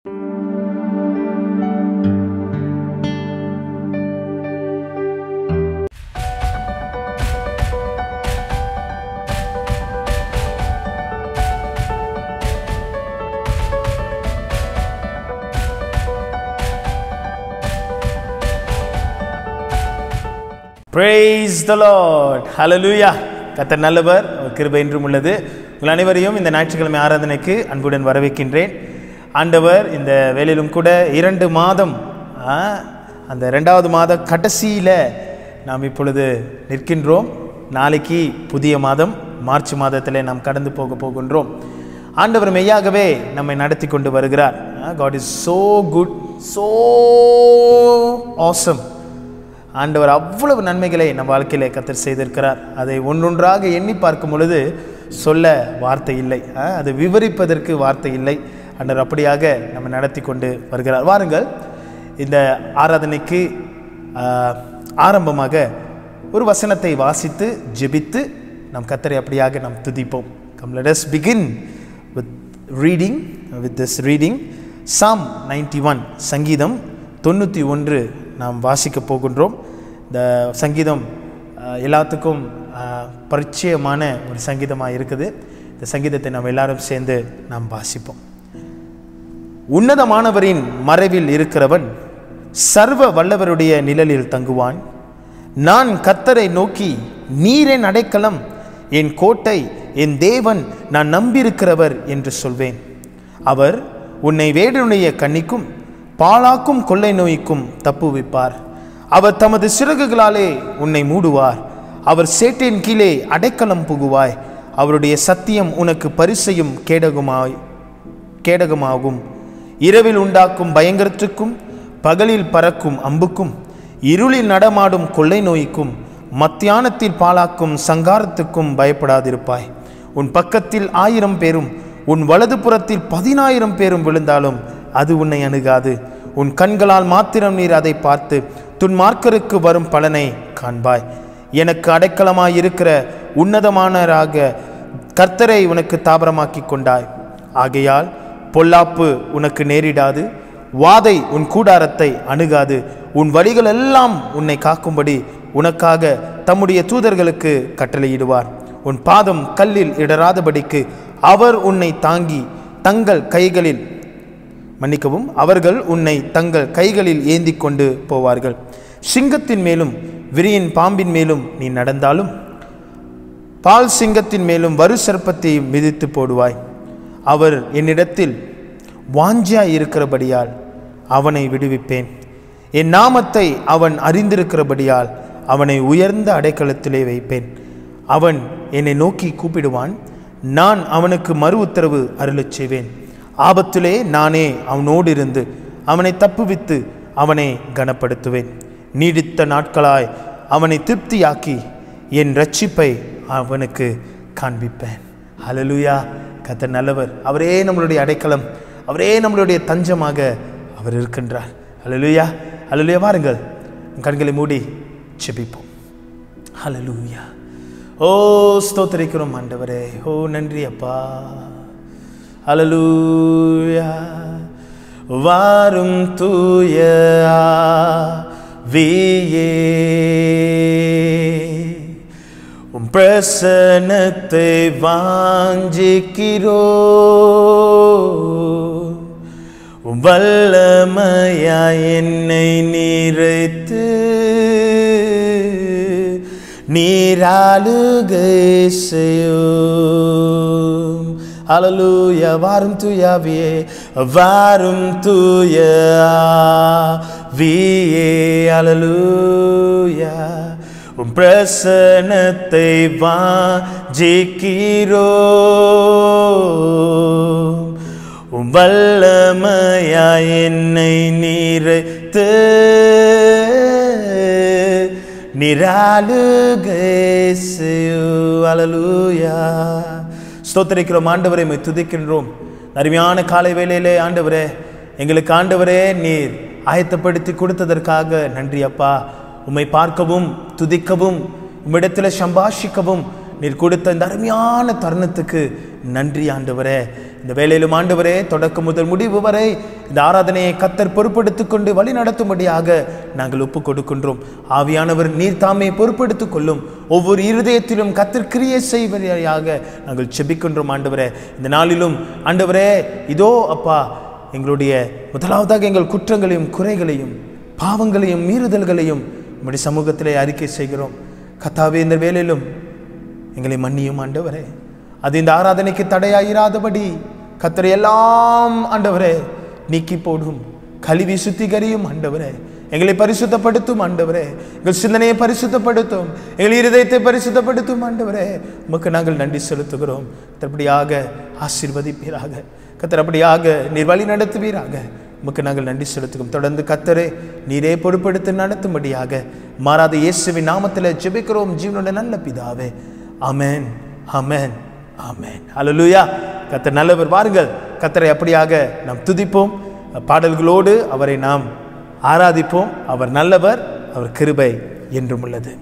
praise the lord hallelujah கத்தர் நல்லவர் அவர் கிருபை என்றும் உள்ளது உங்கள் அனைவரையும் இந்த ஞாயிற்றுக்கிழமை ஆராதனைக்கு அன்புடன் வரவேற்கின்றேன் ஆண்டவர் இந்த வேலையிலும் கூட இரண்டு மாதம் ஆ, அந்த ரெண்டாவது மாத கடைசியில் நாம் இப்பொழுது நிற்கின்றோம் நாளைக்கு புதிய மாதம் மார்ச் மாதத்தில் நாம் கடந்து போக போகின்றோம் ஆண்டவர் மெய்யாகவே நம்மை நடத்தி கொண்டு வருகிறார் God is so good so awesome ஆண்டவர் அவ்வளவு நன்மைகளை நம் வாழ்க்கையிலே கத்தர் செய்திருக்கிறார் அதை ஒன்றொன்றாக எண்ணி பார்க்கும் பொழுது சொல்ல வார்த்தை இல்லை ஆ, அதை விவரிப்பதற்கு வார்த்தை இல்லை ஆண்டவர் அப்படியாக நம்ம நடத்தி கொண்டு வருகிறார் வாருங்கள் இந்த ஆராதனைக்கு ஆ, ஆரம்பமாக ஒரு வசனத்தை வாசித்து ஜெபித்து நம் கத்தரை அப்படியாக நாம் துதிப்போம் come let us begin with reading with this reading psalm 91 சங்கீதம் தொண்ணூற்றி ஒன்று நாம் வாசிக்க போகின்றோம் இந்த சங்கீதம் அஹ், எல்லாத்துக்கும் அஹ், பரிச்சயமான ஒரு சங்கீதமாக இருக்குது இந்த சங்கீதத்தை நாம் எல்லாரும் சேர்ந்து நாம் வாசிப்போம் உன்னதமானவரின் மறைவில் இருக்கிறவன் சர்வ வல்லவருடைய நிழலில் தங்குவான் நான் கத்தரை நோக்கி நீரென் அடைக்கலம் என் கோட்டை என் தேவன் நான் நம்பியிருக்கிறவர் என்று சொல்வேன் அவர் உன்னை வேடனுடைய கண்ணிக்கும் பாழாக்கும் கொள்ளை நோய்க்கும் தப்புவிப்பார் அவர் தமது சிறகுகளாலே உன்னை மூடுவார் அவர் சேற்றின் கீழே அடைக்கலம் புகுவாய் அவருடைய சத்தியம் உனக்கு பரிசையும் கேடகுமாய் கேடகமாகும் இரவில் உண்டாக்கும் பயங்கரத்துக்கும் பகலில் பறக்கும் அம்புக்கும் இருளில் நடமாடும் கொள்ளை நோய்க்கும் மத்தியானத்தில் பாழாக்கும் சங்காரத்துக்கும் பயப்படாதிருப்பாய் உன் பக்கத்தில் ஆயிரம் பேரும் உன் வலது புறத்தில் பதினாயிரம் பேரும் விழுந்தாலும் அது உன்னை அணுகாது உன் கண்களால் மாத்திரம் நீர் அதை பார்த்து துன்மார்க்கருக்கு வரும் பலனை காண்பாய் எனக்கு அடைக்கலமாயிருக்கிற உன்னதமானராக கர்த்தரை உனக்கு தாபரமாக்கி கொண்டாய் ஆகையால் பொல்லாப்பு உனக்கு நேரிடாது வாதை உன் கூடாரத்தை அணுகாது உன் வழிகள் எல்லாம் உன்னை காக்கும்படி உனக்காக தம்முடைய தூதர்களுக்கு கட்டளையிடுவார் உன் பாதம் கல்லில் இடராதபடிக்கு அவர் உன்னை தாங்கி தங்கள் கைகளில் மன்னிக்கவும் அவர்கள் உன்னை தங்கள் கைகளில் ஏந்தி கொண்டு போவார்கள் சிங்கத்தின் மேலும் விரியின் பாம்பின் மேலும் நீ நடந்தாலும் பால் சிங்கத்தின் மேலும் வரு சர்ப்பத்தை மிதித்து போடுவாய் அவர் என்னிடத்தில் வாஞ்சியாய் இருக்கிறபடியால் அவனை விடுவிப்பேன் என் நாமத்தை அவன் அறிந்திருக்கிறபடியால் அவனை உயர்ந்த அடைக்கலத்திலே வைப்பேன் அவன் என்னை நோக்கி கூப்பிடுவான் நான் அவனுக்கு மறு உத்தரவு அருளச் செய்வேன் ஆபத்திலே நானே அவனோடு இருந்து அவனை தப்புவித்து அவனை கனப்படுத்துவேன் நீடித்த நாட்களாய் அவனை திருப்தியாக்கி என் ரட்சிப்பை அவனுக்கு காண்பிப்பேன் ஹalleluya கர்த்தர் நல்லவர் அவரே நம்மளுடைய அடைக்கலம் அவரே நம்மளுடைய தஞ்சமாக அவர் இருக்கின்றார் ஹalleluya ஹalleluya வாருங்கள் கண்களை மூடி செபிப்போம் ஹalleluya ஓ ஸ்தோத்திரிக்கிறோம் ஆண்டவரே ஓ நன்றி அப்பா ஹalleluya வாரும் தூய ஆவியே உம் பிரசனத்தை வாஞ்சிக்கிறோ உம் வல்லமையாய் என்னை நிறைத்து நீராளுகை செய்யும் அலலூயா வாரும் தூயாவியே வாரும் தூய ஆவியே அலலூயா உம் பிரசனத்தை வாஞ்சிக்கிறோ உம் வல்லமையாய் என்னை நிறைத்து நிராளுகை அலலூயா ஸ்தோத்திரிக்கிறோம் ஆண்டவரை உம்மை துதிக்கின்றோம் அருமையான காலை வேளையிலே ஆண்டவரே எங்களுக்கு ஆண்டவரே நீர் ஆயத்தப்படுத்தி கொடுத்ததற்காக நன்றி அப்பா உம்மை பார்க்கவும் துதிக்கவும் உம்மிடத்தில் சம்பாஷிக்கவும் நீர் கொடுத்த இந்த அருமையான தருணத்துக்கு நன்றி ஆண்டவரே இந்த வேலையிலும் ஆண்டவரே தொடக்கம் முதல் முடிவு வரை இந்த ஆராதனையை கத்தர் பொறுப்படுத்திக் கொண்டு வழி நடத்தும்படியாக நாங்கள் ஒப்பு கொடுக்கின்றோம் ஆவியானவர் நீர் தாமே பொறுப்படுத்திக் கொள்ளும் ஒவ்வொரு இருதயத்திலும் கத்தர் கிரியை செய்வதையாக நாங்கள் செபிக்கின்றோம் ஆண்டவரே இந்த நாளிலும் ஆண்டவரே இதோ அப்பா எங்களுடைய முதலாவதாக எங்கள் குற்றங்களையும் குறைகளையும் பாவங்களையும் மீறுதல்களையும் உம்முடைய சமூகத்திலே அறிக்கை செய்கிறோம் கத்தாவே இந்த வேலையிலும் எங்களை மன்னியும் ஆண்டவரே அது இந்த ஆராதனைக்கு தடையாயிராதபடி கத்தரை எல்லாம் ஆண்டவரே நீக்கி போடும் கழுவி சுத்திகரியும் ஆண்டவரே எங்களை பரிசுத்தப்படுத்தும் ஆண்டவரே எங்கள் சிந்தனையை பரிசுத்தப்படுத்தும் எங்கள் இருதயத்தை பரிசுத்தப்படுத்தும் ஆண்டவரே உமக்கு நாங்கள் நன்றி செலுத்துகிறோம் கத்தரப்படியாக ஆசீர்வதிப்பீராக கத்தரப்படியாக நீர் வழி நடத்துவீராக உமக்கு நாங்கள் நன்றி செலுத்துகிறோம் தொடர்ந்து கத்தரே நீரே பொறுப்படுத்தி நடத்தும்படியாக மாறாத இயேசுவின் நாமத்தில் ஜெபிக்கிறோம் ஜீவனுடைய நல்ல பிதாவே அமேன் அமேன் ஆமென் ஹalleluya கத்தர் நல்லவர் வாருங்கள் கத்தரை அப்படியாக நாம் துதிப்போம் பாடல்களோடு அவரை நாம் ஆராதிப்போம் அவர் நல்லவர் அவர் கிருபை என்றும் உள்ளது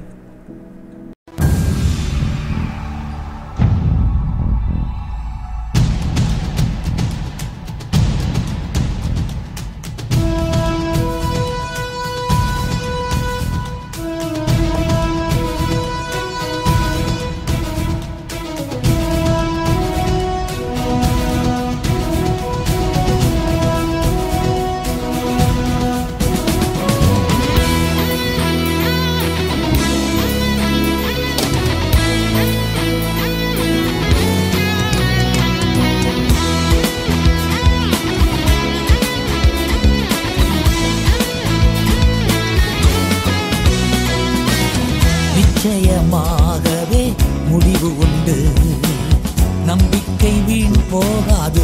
நிச்சயமாகவே முடிவு உண்டு நம்பிக்கை வீண் போகாது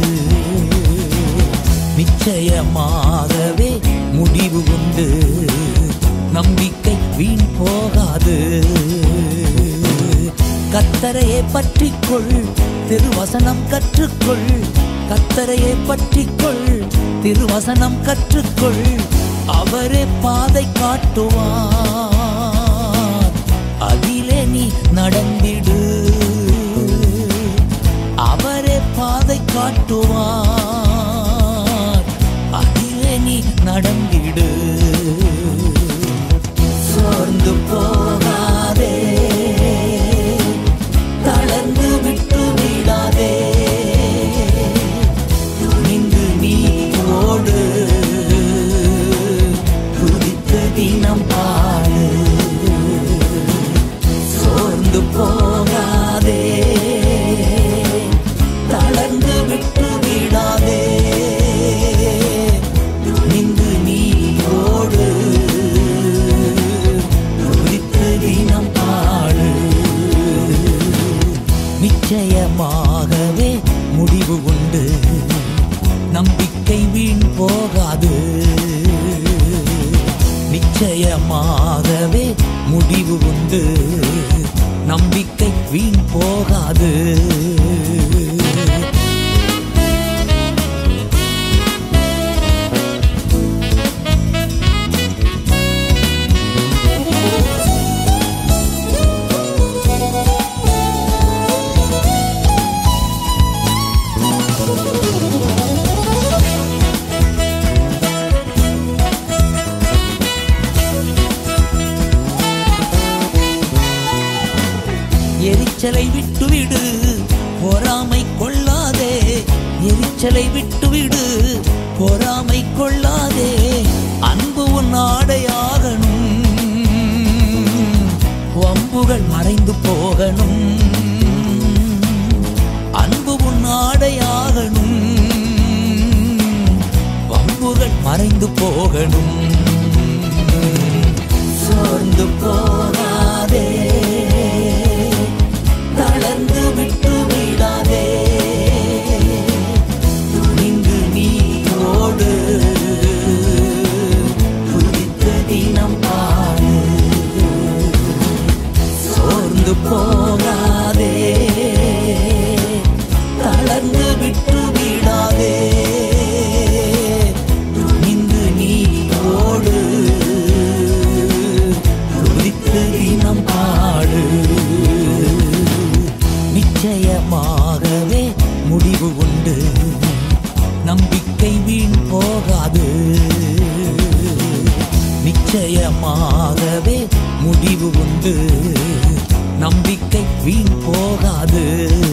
நிச்சயமாகவே முடிவு உண்டு நம்பிக்கை வீண் போகாது கத்தரையே பற்றிக்கொள் திருவசனம் கற்றுக்கொள் கத்தரையே பற்றிக்கொள் திருவசனம் கற்றுக்கொள் அவரே பாதை காட்டுவார் அதிலே நீ நடந்திடு அவரே பாதை காட்டுவார் அதிலே நீ நடந்திடு சோர்ந்து போகாதே தளர்ந்து விட்டு விடாதே துணிந்து நீ ஓடு துதித்து தினம் பாடு சோர்ந்து போகாதே தளர்ந்து விட்டு விடாதே நின்று நீ ஓடு துதித்து தினம் பாடு நிச்சயமாகவே முடிவு உண்டு நம்பிக்கை வீண் போகாது நிச்சயமாகவே முடிவு உண்டு நம்பிக்கை வீண் போகாது எரிச்சலை விட்டுவிடு பொறாமை கொள்ளாதே எரிச்சலை விட்டுவிடு பொறாமை கொள்ளாதே அன்பு உன் ஆடையாகணும் வம்புகள் மறைந்து போகணும் அன்பு உன் ஆடையாகணும் வம்புகள் மறைந்து போகணும் சோர்ந்து போகாதே தளர்ந்து விட்டு விடாதே துணிந்து நீ ஓடு துதித்து தினம் பாடு சோர்ந்து போகாதே தளர்ந்து விட்டு போகாது நிச்சயமாகவே முடிவு உண்டு நம்பிக்கை வீண் போகாது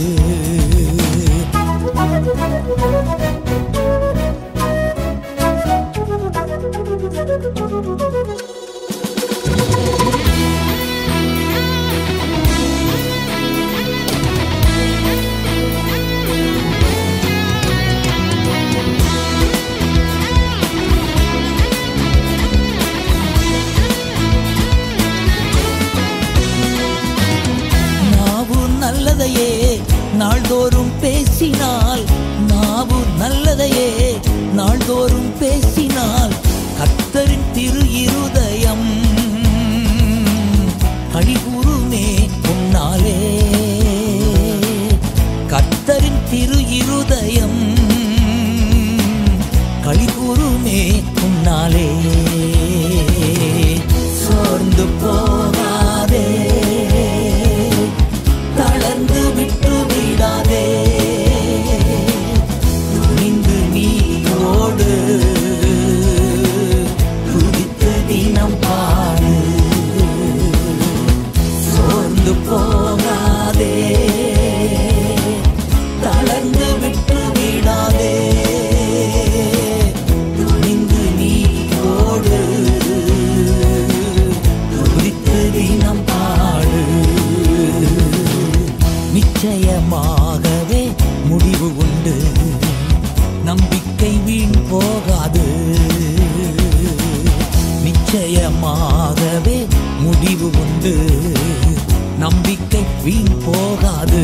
நாவு நல்லதையே நாள்தோறும் பேசினால் நாவு நல்லதையே நாள்தோறும் பேசினால் கர்த்தரின் திரு இருதயம் கழிகூறுமே உன்னாலே கர்த்தரின் திரு இருதயம் கழிகூறுமே உன்னாலே சோர்ந்து போகாதே தளர்ந்து விட்டு விடாதே துணிந்து நீ ஓடு துதித்து தினம் பாடு சோர்ந்து போகாதே தளர்ந்து விட்டு விடாதே துணிந்து நீ ஓடு துதித்து தினம் பாடு நிச்சயமாகவே முடிவு உண்டு நம்பிக்கை வீண் போகாது நிச்சயமாகவே முடிவு உண்டு நம்பிக்கை வீண் போகாது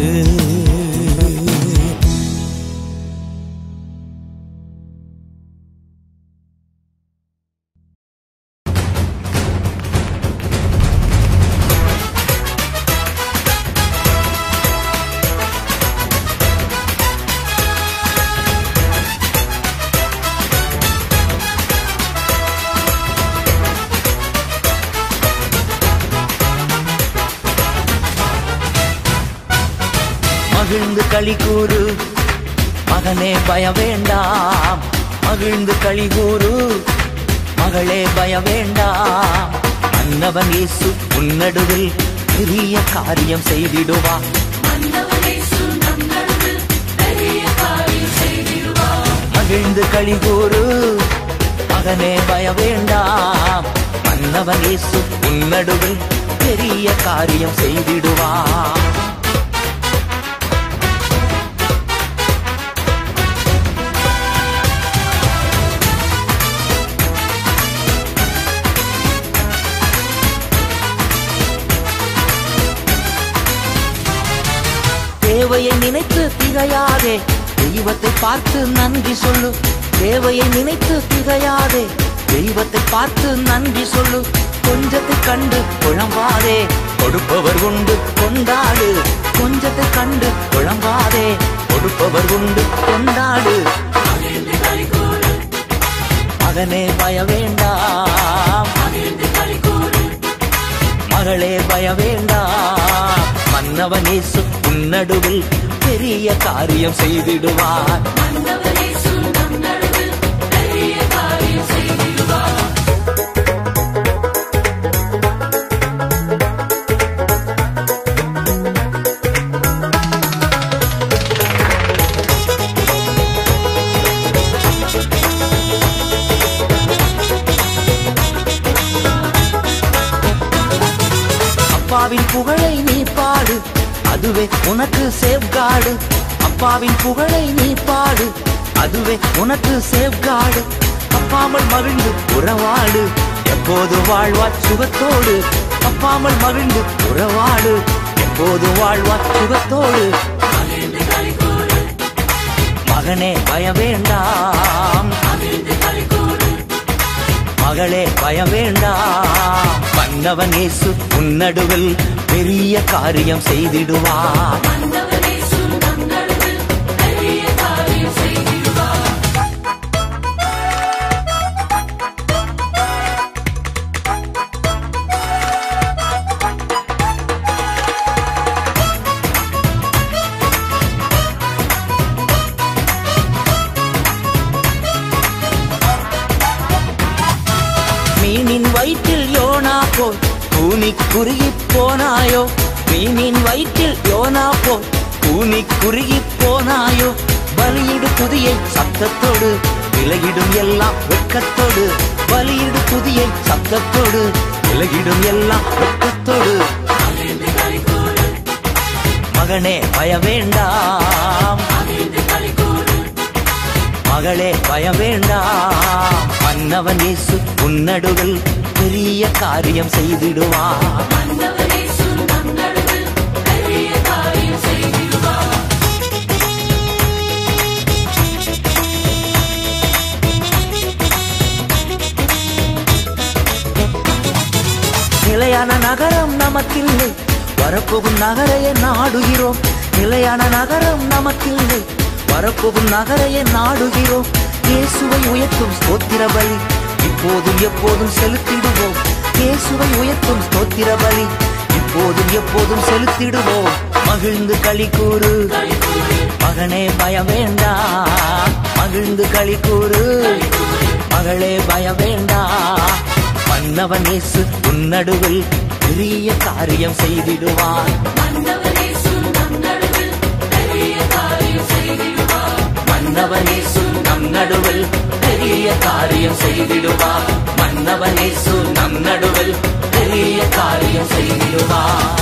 மகிழ்ந்து களி கூறு மகனே பய வேண்டாம் மகிழ்ந்து களி கூறு மகளே பய வேண்டாம் அன்னவன் இயேசு உன்னடுவில் பெரிய காரியம் செய்திடுவா மகிழ்ந்து களி கூறு மகனே பய வேண்டாம் மன்னவன் இயேசு உன்னடுவில் பெரிய காரியம் செய்திடுவா தேவையை நினைத்து திகையாதே தெய்வத்தை பார்த்து நன்றி சொல்லு தேவையை நினைத்து திகையாதே தெய்வத்தை பார்த்து நன்றி சொல்லு கொஞ்சத்தை கண்டு குழம்பாதே கொடுப்பவர் உண்டு கொண்டாடு கொஞ்சத்தை கண்டு குழம்பாதே கொடுப்பவர் உண்டு கொண்டாடு மகனே பய வேண்டாம் மகளே பய வேண்டாம் மன்னவன் இயேசு உன்னடுவில் பெரிய காரியம் செய்திடுவார் அப்பாவின் புகழை நீ பாடு அதுவே உனக்கு சேவ்காடு அப்பாவின் புகழை நீ பாடு அதுவே உனக்கு சேவ்காடு தப்பாமல் மகிழ்ந்து உறவாடு எப்போது வாழ்வார் சுகத்தோடு தப்பாமல் மகிழ்ந்து உறவாடு எப்போது வாழ்வார் சுகத்தோடு மகனே பய வேண்டாம் மகளே பய வேண்டாம் மன்னவன் இயேசு உன்னடுவில் பெரிய காரியம் செய்திடுவார் கூனி குறுகி போனாயோ மீனின் வயிற்றில் யோனா போ கூனி குறுகி போனாயோ பலியிடு புதியை சத்தத்தோடு விலகிடும் எல்லாம் வெட்கத்தோடு பலியிடு புதியை சத்தத்தோடு விலகிடும் எல்லாம் வெட்கத்தோடு மகனே பய வேண்டாம் மகளே பய வேண்டாம் மன்னவன் இயேசு உன்னடுவில் பெரிய காரியம் செய்திடுவான் நிலையான நகரம் நமக்கில்லை வரப்போகும் நகரையே நாடுகிறோம் நிலையான நகரம் நமக்கில்லை வரப்போகும் நகரையே நாடுகிறோம் இயேசுவை உயர்த்தும் ஸ்தோத்திர பலி இப்போதும் எப்போதும் செலுத்திடுவோம் இயேசுவை உயர்த்தும் ஸ்தோத்திர பலி இப்போதும் எப்போதும் செலுத்திடுவோம் மகிழ்ந்து களி கூறு மகனே பயம் வேண்டாம் மகிழ்ந்து களி கூறு மகளே பயம் வேண்டாம் மன்னவன் இயேசு உன்னடுவில் பெரிய காரியம் செய்திடுவான் மன்னவன் இயேசு நம் நடுவில் பெரிய காரியம் செய்திடுவான் மன்னவன் இயேசு நம் நடுவில் பெரிய காரியம் செய்திடுவான்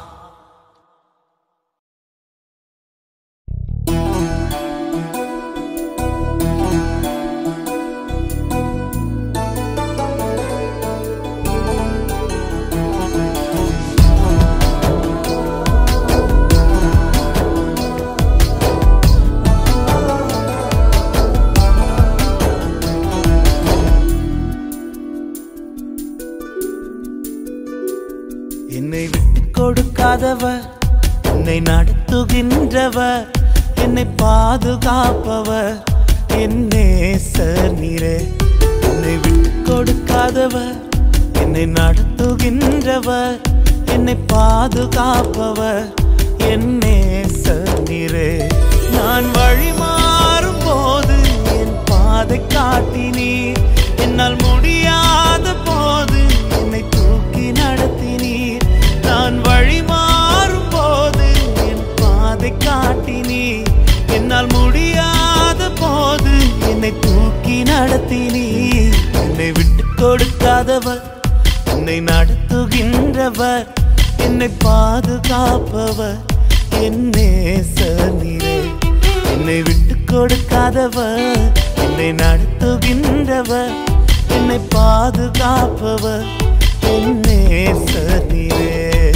என்னை விட்டு கொடுக்காதவர் என்னை நடத்துகின்றவர் என்னை பாதுகாப்பவர் என் நேசர் நீரே என்னை விட்டு கொடுக்காதவர் என்னை நடத்துகின்றவர் என்னை பாதுகாப்பவர் என் நேசர் நீரே நான் வழி மாறும் போது என் பாதை காட்டினீர் என்னால் முடியாத போது என்னை தூக்கி நடத்தினீர் நான் வழி மாறும் போது என் பாதை காட்டினீர் என்னால் முடியாத போது என்னை தூக்கி நடத்தினீர் என்னை விட்டு கொடுக்காதவர் என்னை நடத்துகின்றவர் என்னை பாதுகாப்பவர் என் நேசர் நீரே என்னை விட்டு கொடுக்காதவர் என்னை நடத்துகின்றவர் என்னை பாதுகாப்பவர் என் நேசர் நீரே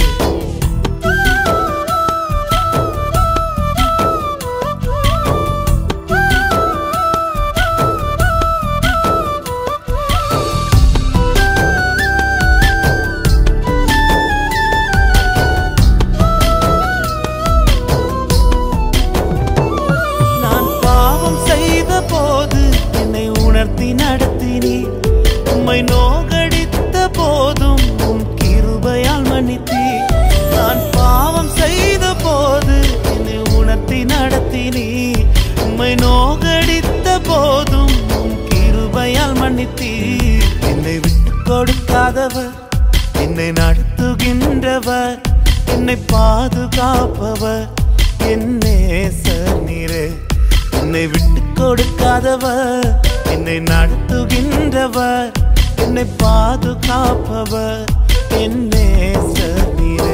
நான் பாவம் செய்த போது என்னை உணர்த்தி நடத்தினீர் உம்மை நோகடித்த போதும் உம் கிருபையால் மன்னித்தீர் நான் பாவம் செய்த போது என்னை உணர்த்தி நடத்தினீர் உம்மை நோகடித்த போதும் உம் கிருபையால் மன்னித்தீர் என்னை விட்டு கொடுக்காதவர் என்னை நடத்துகின்றவர் என்னை பாதுகாப்பவர் என் நேசர் நீரே என்னை விட்டு கொடுக்காதவர் என்னை நடத்துகின்றவர் என்னை பாதுகாப்பவர் என் நேசர் நீரே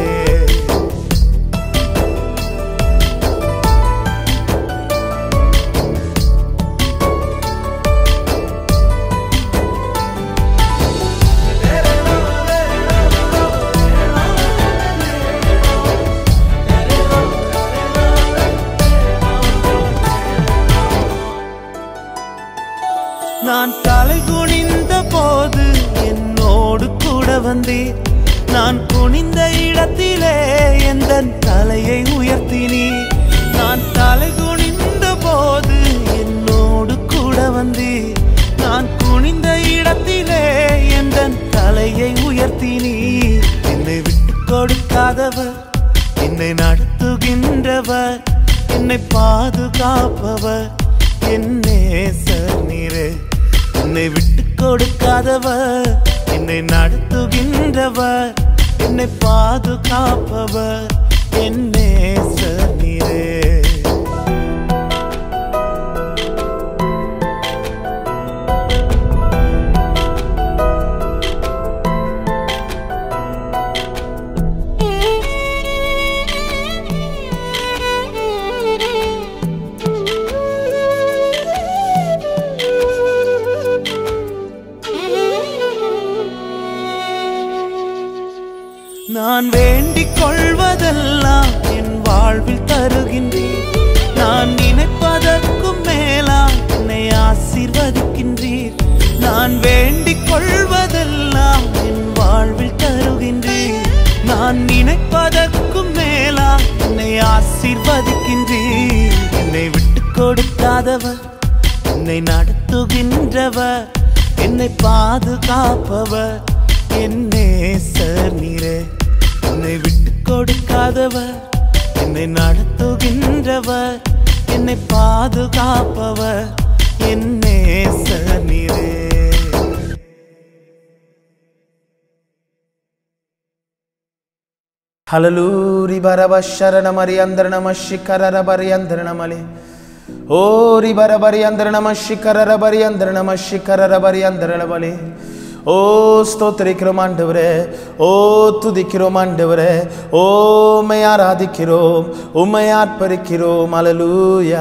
நான் தலை குனிந்த போது என்னோடு கூட வந்தீர் நான் குனிந்த இடத்திலே எந்த தலையை உயர்த்தினீர் நான் தலை குனிந்த போது என்னோடு கூட வந்தீர் நான் குனிந்த இடத்திலே எந்த தலையை உயர்த்தினீர் என்னை விட்டு கொடுக்காதவர் என்னை நடத்துகின்றவர் என்னை பாதுகாப்பவர் என் நேசர் நீரே என்னை விட்டு கொடுக்காதவர் என்னை நடத்துகின்றவர் என்னை பாதுகாப்பவர் என் நேசர் நீரே நான் வேண்டிக் கொள்வதெல்லாம் என் வாழ்வில் தருகின்றீர் நான் நினைப்பதற்கும் மேலா என்னை ஆசீர்வதிக்கின்றீர் நான் வேண்டிக் கொள்வதெல்லாம் என் வாழ்வில் தருகின்றீர் நான் நினைப்பதற்கும் மேலா என்னை ஆசீர்வதிக்கின்றீர் என்னை விட்டு கொடுக்காதவர் என்னை நடத்துகின்றவர் என்னை பாதுகாப்பவர் என் நேசர் நீரே என்னை விட்டு கொடுக்காதவர் என்னை நடத்துகின்றவர் என்னை பாதுகாப்பவர் என் நேசர் நீரே ಹಲಲೂರಿ ಬರಬ ಶರಣ ಮರಿ ಅಂದ್ರ ನಮ ಶಿಖರರ ಬರಿ ಅಂದ್ರ ನಮಲೆ ಓ ರಿ ಬರ ಬರಿ ಅಂದ್ರ ನಮ ಶಿಖರರ ಬರಿ ಅಂದ್ರ ನಮ ಶಿಖರರ ಬರಿ ಅಂದ್ರ ಬಲೆ ஓ ஸ்தோத்திரிக்கிறோம் ஆண்டவரே ஓ துதிக்கிறோம் ஆண்டவரே ஓ உம்மை ஆராதிக்கிறோம் உம்மை ஆர்ப்பரிக்கிறோம் அலலூயா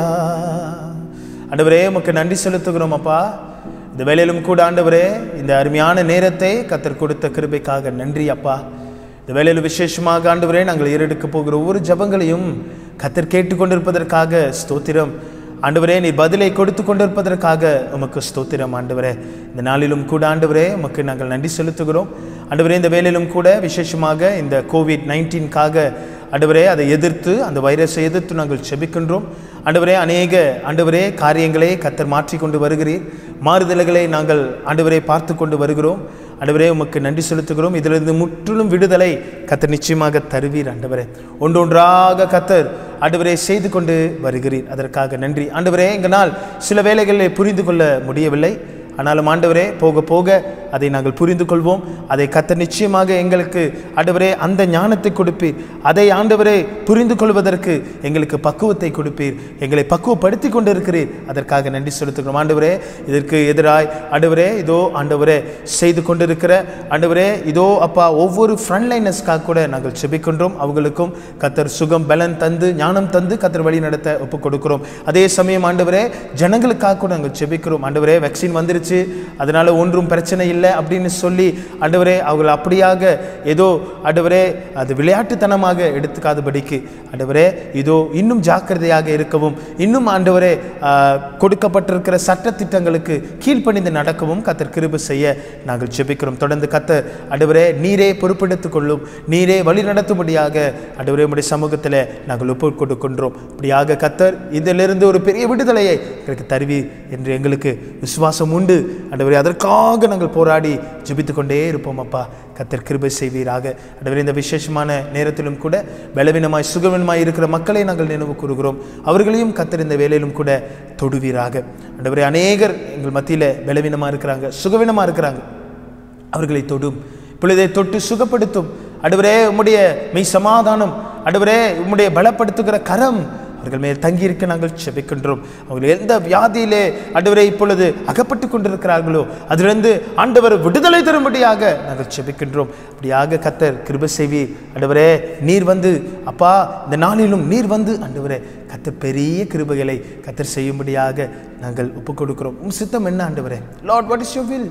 ஆண்டவரே உமக்கு நன்றி செலுத்துகிறோம் அப்பா இந்த வேலையிலும் கூட ஆண்டவரே இந்த அருமையான நேரத்தை கத்தர் கொடுத்த கிருபைக்காக நன்றி அப்பா இந்த வேலையில் விசேஷமாக ஆண்டவரே நாங்கள் ஏறெடுக்க போகிற ஒவ்வொரு ஜபங்களையும் கத்தர் கேட்டுக்கொண்டிருப்பதற்காக ஸ்தோத்திரம் ஆண்டவரே நீ பதிலை கொடுத்து கொண்டிருப்பதற்காக உமக்கு ஸ்தோத்திரம் ஆண்டவரே இந்த நாளிலும் கூட ஆண்டவரே உமக்கு நாங்கள் நன்றி செலுத்துகிறோம் ஆண்டவரே இந்த வேலையிலும் கூட விசேஷமாக இந்த கோவிட் நைன்டீன்காக ஆண்டவரே அதை எதிர்த்து அந்த வைரஸை எதிர்த்து நாங்கள் செபிக்கின்றோம் ஆண்டவரே அநேக ஆண்டவரே காரியங்களை கத்தர் மாற்றி கொண்டு வருகிறீர் மாறுதல்களை நாங்கள் ஆண்டவரே பார்த்து கொண்டு வருகிறோம் ஆண்டவரே உமக்கு நன்றி செலுத்துகிறோம் இதிலிருந்து முற்றிலும் விடுதலை கத்தர் நிச்சயமாக தருவீர் ஆண்டவரே ஒன்றொன்றாக கத்தர் ஆண்டவரே செய்து கொண்டு வருகிறீர் அதற்காக நன்றி ஆண்டவரே எங்களால் சில வேலைகளை புரிந்து கொள்ள முடியவில்லை ஆனாலும் ஆண்டவரே போக போக அதை நாங்கள் புரிந்து கொள்வோம் அதை கத்த நிச்சயமாக எங்களுக்கு ஆண்டவரே அந்த ஞானத்தை கொடுப்பீர் அதை ஆண்டவரே புரிந்து கொள்வதற்கு எங்களுக்கு பக்குவத்தை கொடுப்பீர் எங்களை பக்குவப்படுத்தி கொண்டு இருக்கிறீர் அதற்காக நன்றி செலுத்துகிறோம் ஆண்டவரே இதற்கு எதிராய் ஆண்டவரே இதோ ஆண்டவரே செய்து கொண்டிருக்கிற ஆண்டவரே இதோ அப்பா ஒவ்வொரு ஃப்ரண்ட்லைனர்ஸ்க்காக கூட நாங்கள் செபிக்கின்றோம் அவங்களுக்கும் கத்தர் சுகம் பலன் தந்து ஞானம் தந்து கத்தர் வழி நடத்த ஒப்புக் கொடுக்கிறோம் அதே சமயம் ஆண்டவரே ஜனங்களுக்காக கூட நாங்கள் செபிக்கிறோம் ஆண்டவரே வேக்சின் வந்துருச்சு அதனால ஒன்றும் பிரச்சனை இல்லை அப்படின்னு சொல்லி ஆண்டவரே அவர்கள் அப்படியாக ஏதோ ஆண்டவரே அது விளையாட்டுத்தனமாக எடுத்துக்காதபடிக்கு ஆண்டவரே இதோ இன்னும் ஜாக்கிரதையாக இருக்கவும் இன்னும் ஆண்டவரே ஆ, கொடுக்கப்பட்டிருக்கிற சட்ட திட்டங்களுக்கு கீழ்ப்பணிந்து நடக்கவும் கத்தர் கிருபை செய்ய நாங்கள் ஜெபிக்கிறோம் தொடர்ந்து கத்தர் ஆண்டவரே நீரே பொறுப்பெடுத்துக் கொள்ளும் நீரே வழி நடத்தும்படியாக ஆண்டவரே உம்முடைய சமூகத்தில் நாங்கள் ஒப்பு கொடுக்கின்றோம் இப்படியாக கத்தர் இதிலிருந்து ஒரு பெரிய விடுதலையை எங்களுக்கு தருவி என்று எங்களுக்கு விசுவாசம் உண்டு ஆண்டவரே அதற்காக நாங்கள் போராடி ஜெபித்துக் கொண்டே இருப்போம் அப்பா கத்தர் கிருபை செய்வீராக ஆண்டவரே இந்த விசேஷமான நேரத்திலும் கூட பலவீனமாய் சுகவீனமாய் இருக்கிற மக்களை நாங்கள் நினைவு கூறுகிறோம் அவர்களையும் கத்தர் இந்த வேலையிலும் கூட தொடுவீராக ஆண்டவரே அநேகர் எங்கள் மத்தியில் பலவீனமாக இருக்கிறாங்க சுகவீனமாக இருக்கிறாங்க அவர்களை தொடும் இப்பொழுதை தொட்டு சுகப்படுத்தும் அடுவரே உம்முடைய மெய் சமாதானம் அடுவரே உம்முடைய பலப்படுத்துகிற கரம் அவர்கள் மேல் தங்கியிருக்க நாங்கள் செபிக்கின்றோம் அவர்கள் எந்த வியாதியிலே ஆண்டவரே இப்பொழுது அகப்பட்டு கொண்டிருக்கிறார்களோ அதிலிருந்து ஆண்டவர் விடுதலை தரும்படியாக நாங்கள் செபிக்கின்றோம் அப்படியாக கத்தர் கிருப செய்வி ஆண்டவரே நீர் வந்து அப்பா இந்த நாளிலும் நீர் வந்து ஆண்டவரே கத்தர் பெரிய கிருபைகளை கத்தர் செய்யும்படியாக நாங்கள் ஒப்புக் கொடுக்கிறோம் உம் சித்தம் என்ன ஆண்டவரே Lord what is your will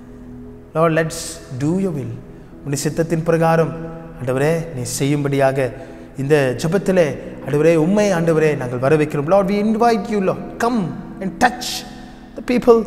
Lord let's do your will உன்னுடைய சித்தத்தின் பிரகாரம் ஆண்டவரே நீ செய்யும்படியாக இந்த ஜெபத்திலே ஆண்டவரே உண்மை ஆண்டவரே நாங்கள் வர வைக்கிறோம் Lord we invite you Lord come and touch the people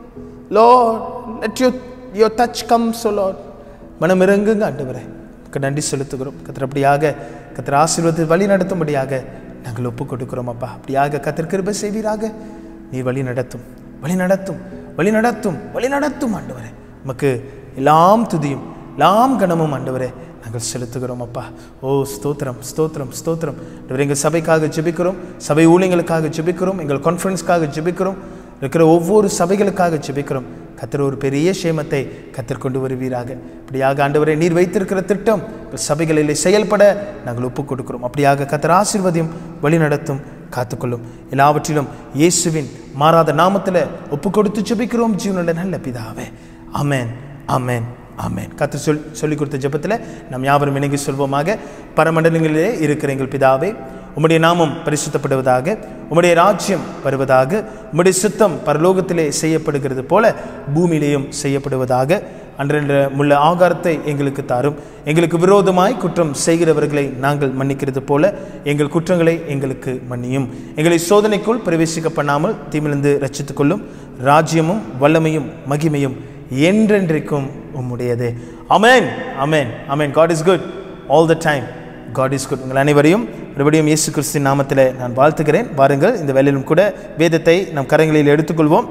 Lord let you your touch come so Lord மனம் இறங்குங்க ஆண்டவரே உமக்கு நன்றி செலுத்துகிறோம் கத்தர் அப்படியாக கத்தர் ஆசீர்வாதத்தை வழி நடத்தும்படியாக நாங்கள் ஒப்புக் கொடுக்கிறோம் அப்பா அப்படியாக கத்தர் கிருபை செய்வீராக நீ வழி நடத்தும் வழி நடத்தும் வழி நடத்தும் வழி நடத்தும் ஆண்டவரே உமக்கு எல்லாம் துதியும் எல்லாம் கனமும் ஆண்டவரே நாங்கள் செலுத்துகிறோம் அப்பா ஓ ஸ்தோத்திரம் ஸ்தோத்திரம் ஸ்தோத்திரம் ஆண்டவரே எங்கள் சபைக்காக ஜெபிக்கிறோம் சபை ஊழியங்களுக்காக ஜெபிக்கிறோம் எங்கள் கான்ஃபரன்ஸ்க்காக ஜெபிக்கிறோம் இருக்கிற ஒவ்வொரு சபைகளுக்காக ஜெபிக்கிறோம் கத்தர் ஒரு பெரிய சேமத்தை கத்தர் கொண்டு வருவீராக இப்படியாக ஆண்டவரை நீர் வைத்திருக்கிற திட்டம் சபைகளிலே செயல்பட நாங்கள் ஒப்புக் கொடுக்கிறோம் அப்படியாக கத்தர் ஆசீர்வதியும் வழிநடத்தும் காத்துக்கொள்ளும் எல்லாவற்றிலும் இயேசுவின் மாறாத நாமத்தில் ஒப்பு கொடுத்து ஜெபிக்கிறோம் ஜீவனுள்ள நல்ல பிதாவே அமேன் அமேன் ஆமென் கர்த்தர் சொல் சொல்லிக் கொடுத்த ஜெபத்தில் நாம் யாவரும் இணங்கி சொல்வோமாக பரமண்டலங்களிலே இருக்கிற எங்கள் பிதாவே உம்முடைய நாமம் பரிசுத்தப்படுவதாக உம்முடைய ராஜ்யம் வருவதாக உம்முடைய சித்தம் பரலோகத்திலே செய்யப்படுகிறது போல பூமியிலேயும் செய்யப்படுவதாக அன்றென்ற முள்ள ஆகாரத்தை எங்களுக்கு தாரும் எங்களுக்கு விரோதமாய் குற்றம் செய்கிறவர்களை நாங்கள் மன்னிக்கிறது போல எங்கள் குற்றங்களை எங்களுக்கு மன்னியும் எங்களை சோதனைக்குள் பிரவேசிக்க பண்ணாமல் தீமிலிருந்து ரட்சித்துக் கொள்ளும் ராஜ்யமும் வல்லமையும் மகிமையும் என்றென்றைக்கும் உம்முடையது amen amen amen God is good all the time God is good உங்கள் அனைவரையும் மறுபடியும் இயேசு கிறிஸ்துவின் நாமத்தில் நான் வாழ்த்துகிறேன் வாருங்கள் இந்த வேலையிலும் கூட வேதத்தை நம் கரங்களில் எடுத்துக்கொள்வோம்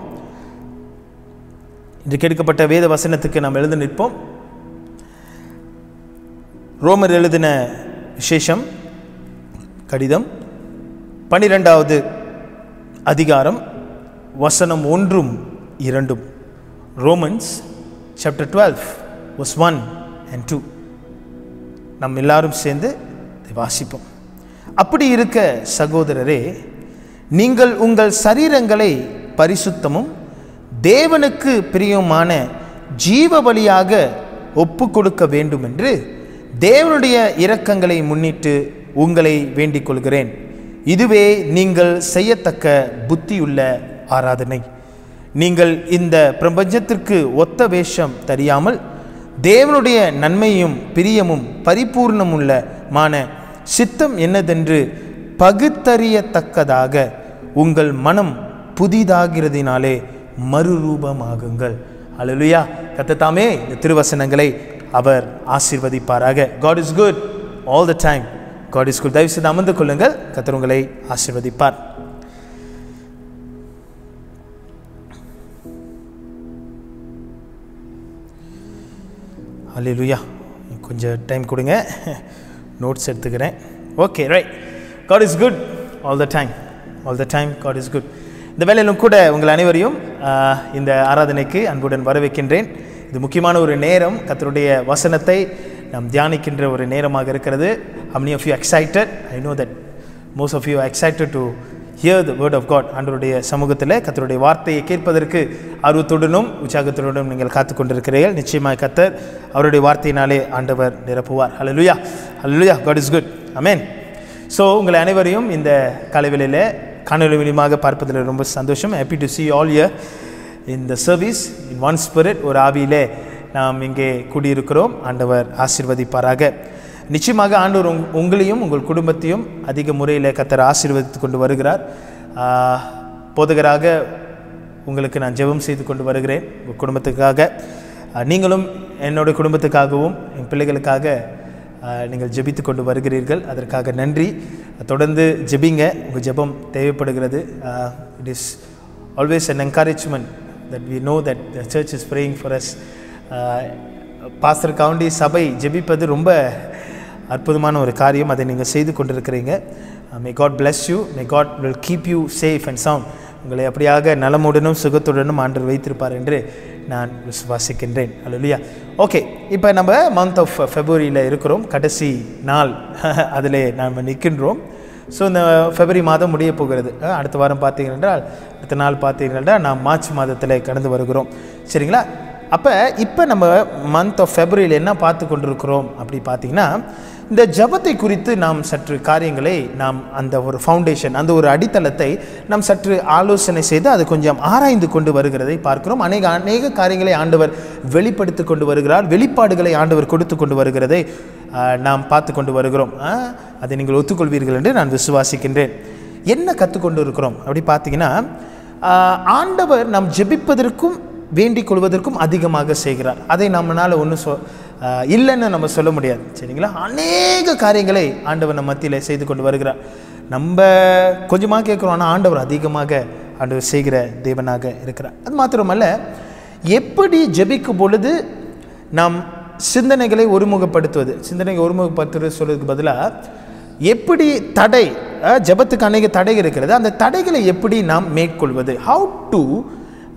இன்று கேட்கப்பட்ட வேத வசனத்துக்கு நாம் எழுந்து நிற்போம் ரோமர் எழுதின விசேஷம் கடிதம் பன்னிரெண்டாவது அதிகாரம் வசனம் ஒன்றும் இரண்டும் Romans chapter twelve was one and two நம் எல்லாரும் சேர்ந்து இதை வாசிப்போம் அப்படி இருக்க சகோதரரே நீங்கள் உங்கள் சரீரங்களை பரிசுத்தமும் தேவனுக்கு பிரியமான ஜீவ பலியாக ஒப்பு கொடுக்க வேண்டும் என்று தேவனுடைய இரக்கங்களை முன்னிட்டு உங்களை வேண்டிக் கொள்கிறேன் இதுவே நீங்கள் செய்யத்தக்க புத்தியுள்ள ஆராதனை நீங்கள் இந்த பிரபஞ்சத்திற்கு ஒத்த வேஷம் தெரியாமல் தேவனுடைய நன்மையும் பிரியமும் பரிபூர்ணமுள்ளமான சித்தம் என்னதென்று பகுத்தறியத்தக்கதாக உங்கள் மனம் புதிதாகிறதினாலே மறுரூபமாகுங்கள் அல்லேலூயா கத்தத்தாமே இந்த திருவசனங்களை அவர் ஆசீர்வதிப்பாராக God is good all the time God is good தயவு செய்து அமர்ந்து கொள்ளுங்கள் கத்தர் உங்களை ஆசீர்வதிப்பார் அல்லேலூயா கொஞ்சம் டைம் கொடுங்க நோட்ஸ் எடுத்துக்கிறேன் okay right God is good all the time all the time God is good இந்த வேலையிலும் கூட உங்கள் அனைவரையும் ஆஹ், இந்த ஆராதனைக்கு அன்புடன் வரவேற்கின்றேன் இது முக்கியமான ஒரு நேரம் கத்தருடைய வசனத்தை நாம் தியானிக்கின்ற ஒரு நேரமாக இருக்கிறது how many of you excited I know that most of you are excited to hear the word of God ஆண்டவருடைய சமூகத்தில் கத்தருடைய வார்த்தையை கேட்பதற்கு ஆர்வத்துடனும் உற்சாகத்துடனும் நீங்கள் காத்து கொண்டிருக்கிறீர்கள் நிச்சயமாய் கத்தர் அவருடைய வார்த்தையினாலே ஆண்டவர் நிரப்புவார் ஹalleluya ஹalleluya God is good amen so உங்களை அனைவரையும் இந்த காலைவேளையில் காணொலி மூலியமாக பார்ப்பதில் ரொம்ப சந்தோஷம் happy to see all here in the service in one spirit ஒரு ஆவியிலே நாம் இங்கே கூடியிருக்கிறோம் ஆண்டவர் ஆசீர்வதிப்பாராக நிச்சயமாக ஆண்டவர் உங் உங்களையும் உங்கள் குடும்பத்தையும் அதிக முறையில் கத்தர் ஆசீர்வதித்து கொண்டு வருகிறார் ஆஹ், போதகராக உங்களுக்கு நான் ஜெபம் செய்து கொண்டு வருகிறேன் உங்கள் குடும்பத்துக்காக ஆஹ், நீங்களும் என்னோட குடும்பத்துக்காகவும் என் பிள்ளைகளுக்காக ஆஹ், நீங்கள் ஜெபித்து கொண்டு வருகிறீர்கள் அதற்காக நன்றி தொடர்ந்து ஜெபிங்க உங்கள் ஜெபம் தேவைப்படுகிறது it is always an encouragement that we know that the church is praying for us pastor கவுண்டி சபை ஜெபிப்பது ரொம்ப அற்புதமான ஒரு காரியம் அதை நீங்கள் செய்து கொண்டிருக்கிறீங்க may God bless you may God will keep you safe and sound உங்களை அப்படியாக நலமுடனும் சுகத்துடனும் ஆண்டவர் வைத்திருப்பார் என்று நான் விசுவாசிக்கின்றேன் அல்லையா ஓகே இப்போ நம்ம மந்த் ஆஃப் ஃபெப்ரவரியில் இருக்கிறோம் கடைசி நாள் அதில் நாம் நிற்கின்றோம் ஸோ இந்த ஃபெப்ரவரி மாதம் முடிய போகிறது அஹ், அடுத்த வாரம் பார்த்தீங்க என்றால் அடுத்த நாள் பார்த்தீங்க என்றால் நாம் மார்ச் மாதத்தில் கடந்து வருகிறோம் சரிங்களா அப்போ இப்போ நம்ம மந்த் ஆஃப் ஃபெப்ரவரியில் என்ன பார்த்து கொண்டிருக்கிறோம் அப்படி பார்த்தீங்கன்னா இந்த ஜபத்தை குறித்து நாம் சற்று காரியங்களை நாம் அந்த ஒரு ஃபவுண்டேஷன் அந்த ஒரு அடித்தளத்தை நாம் சற்று ஆலோசனை செய்து அதை கொஞ்சம் ஆராய்ந்து கொண்டு வருகிறதை பார்க்கிறோம் அநேக அநேக காரியங்களை ஆண்டவர் வெளிப்படுத்தி கொண்டு வருகிறார் வெளிப்பாடுகளை ஆண்டவர் கொடுத்து கொண்டு வருகிறதை ஆஹ், நாம் பார்த்து கொண்டு வருகிறோம் ஆஹ், அதை நீங்கள் ஒத்துக்கொள்வீர்கள் என்று நான் விசுவாசிக்கின்றேன் என்ன கற்றுக்கொண்டு இருக்கிறோம் அப்படி பார்த்தீங்கன்னா ஆஹ், ஆண்டவர் நாம் ஜெபிப்பதற்கும் வேண்டிக் கொள்வதற்கும் அதிகமாக செய்கிறார் அதை நம்மளால் ஒன்றும் சொ ஆஹ், இல்லைன்னு நம்ம சொல்ல முடியாது சரிங்களா அநேக காரியங்களை ஆண்டவர் நம்ம மத்தியில் செய்து கொண்டு வருகிறார் நம்ம கொஞ்சமாக கேட்குறோம் ஆனால் ஆண்டவர் அதிகமாக ஆண்டவர் செய்கிற தேவனாக இருக்கிறார் அது மாத்திரமல்ல எப்படி ஜெபிக்கும் பொழுது நாம் சிந்தனைகளை ஒருமுகப்படுத்துவது சிந்தனைகளை ஒருமுகப்படுத்துவது சொல்றதுக்கு பதிலாக எப்படி தடை அஹ், ஜெபத்துக்கு அநேக தடை இருக்கிறது அந்த தடைகளை எப்படி நாம் மேற்கொள்வது how to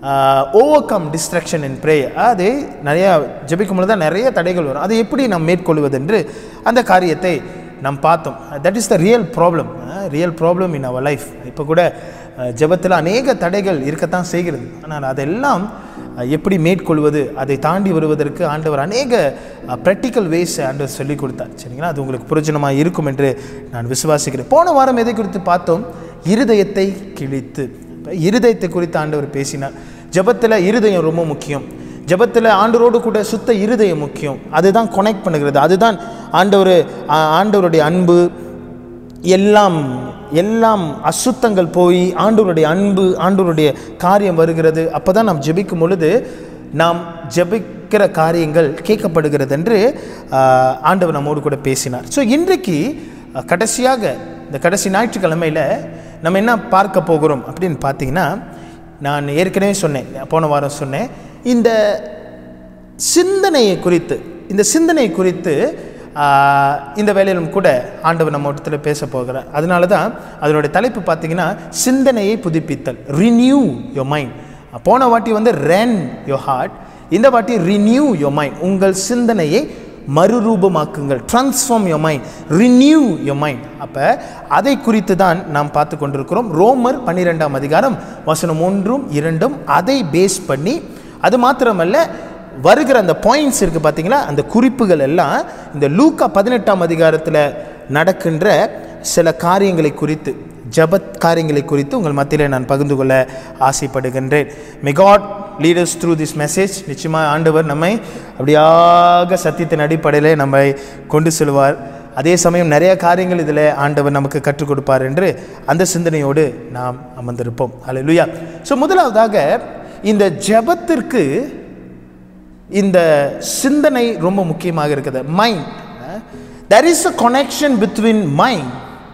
overcome distraction in pray அது நிறையா ஜெபிக்கும் பொழுது தான் நிறைய தடைகள் வரும் அதை எப்படி நாம் மேற்கொள்வதென்று அந்த காரியத்தை நாம் பார்த்தோம் that is the real problem real problem in our life இப்போ கூட ஜெபத்தில் அநேக தடைகள் இருக்கத்தான் செய்கிறது ஆனால் அதெல்லாம் அஹ், எப்படி மேற்கொள்வது அதை தாண்டி வருவதற்கு ஆண்டவர் அநேக ப்ராக்டிக்கல் வேஸ் ஆண்டவர் சொல்லிக் கொடுத்தார் சரிங்களா அது உங்களுக்கு புரோஜனமாக இருக்கும் என்று நான் விசுவாசிக்கிறேன் போன வாரம் எதை குறித்து பார்த்தோம் இருதயத்தை கிழித்து இப்ப இருதயத்தை குறித்து ஆண்டவர் பேசினார் ஜெபத்தில் இருதயம் ரொம்ப முக்கியம் ஜெபத்தில் ஆண்டவரோடு கூட சுத்த இருதயம் முக்கியம் அதுதான் கனெக்ட் பண்ணுகிறது அதுதான் ஆண்டவர் ஆ- ஆண்டவருடைய அன்பு எல்லாம் எல்லாம் அசுத்தங்கள் போய் ஆண்டவருடைய அன்பு ஆண்டவருடைய காரியம் வருகிறது அப்போ தான் நாம் ஜெபிக்கும் பொழுது நாம் ஜெபிக்கிற காரியங்கள் கேட்கப்படுகிறது என்று ஆ, ஆண்டவர் நம்மோடு கூட பேசினார் ஸோ இன்றைக்கு அ, கடைசியாக இந்த கடைசி ஞாயிற்றுக்கிழமையில் நம்ம என்ன பார்க்க போகிறோம் அப்படின்னு பார்த்தீங்கன்னா நான் ஏற்கனவே சொன்னேன் போன வாரம் சொன்னேன் இந்த சிந்தனையை குறித்து இந்த சிந்தனை குறித்து ஆஹ், இந்த வேலையிலும் கூட ஆண்டவர் நம்ம இடத்துல பேச போகிறார் அதனால தான் அதனுடைய தலைப்பு பார்த்தீங்கன்னா சிந்தனையை புதுப்பித்தல் ரினியூ யோர் மைண்ட் போன வாட்டி வந்து ரென் யோர் ஹார்ட் இந்த வாட்டி ரினியூ யோர் மைண்ட் உங்கள் சிந்தனையை மறுரூபமாக்குங்கள் transform your mind renew your mind அப்போ அதை குறித்து தான் நாம் பார்த்து கொண்டிருக்கிறோம் ரோமர் பன்னிரெண்டாம் அதிகாரம் வசனம் ஒன்றும் இரண்டும் அதை பேஸ் பண்ணி அது மாத்திரமல்ல வருகிற அந்த பாயிண்ட்ஸ் இருக்குது பார்த்தீங்களா அந்த குறிப்புகள் எல்லாம் இந்த லூக்கா பதினெட்டாம் அதிகாரத்தில் நடக்கின்ற சில காரியங்களை குறித்து ஜபத் காரியங்களை குறித்து உங்கள் மத்தியில் நான் பகிர்ந்து கொள்ள ஆசைப்படுகின்றேன் may God leaders through this message நிச்சயமாக ஆண்டவர் நம்மை அப்படியாக சத்தியத்தின் அடிப்படையில் நம்மை கொண்டு செல்வார் அதே சமயம் நிறைய காரியங்கள் இதில் ஆண்டவர் நமக்கு கற்றுக் கொடுப்பார் என்று அந்த சிந்தனையோடு நாம் அமர்ந்திருப்போம் அல்லேலூயா ஸோ முதலாவதாக இந்த ஜெபத்திற்கு இந்த சிந்தனை ரொம்ப முக்கியமாக இருக்குது mind there is a connection between mind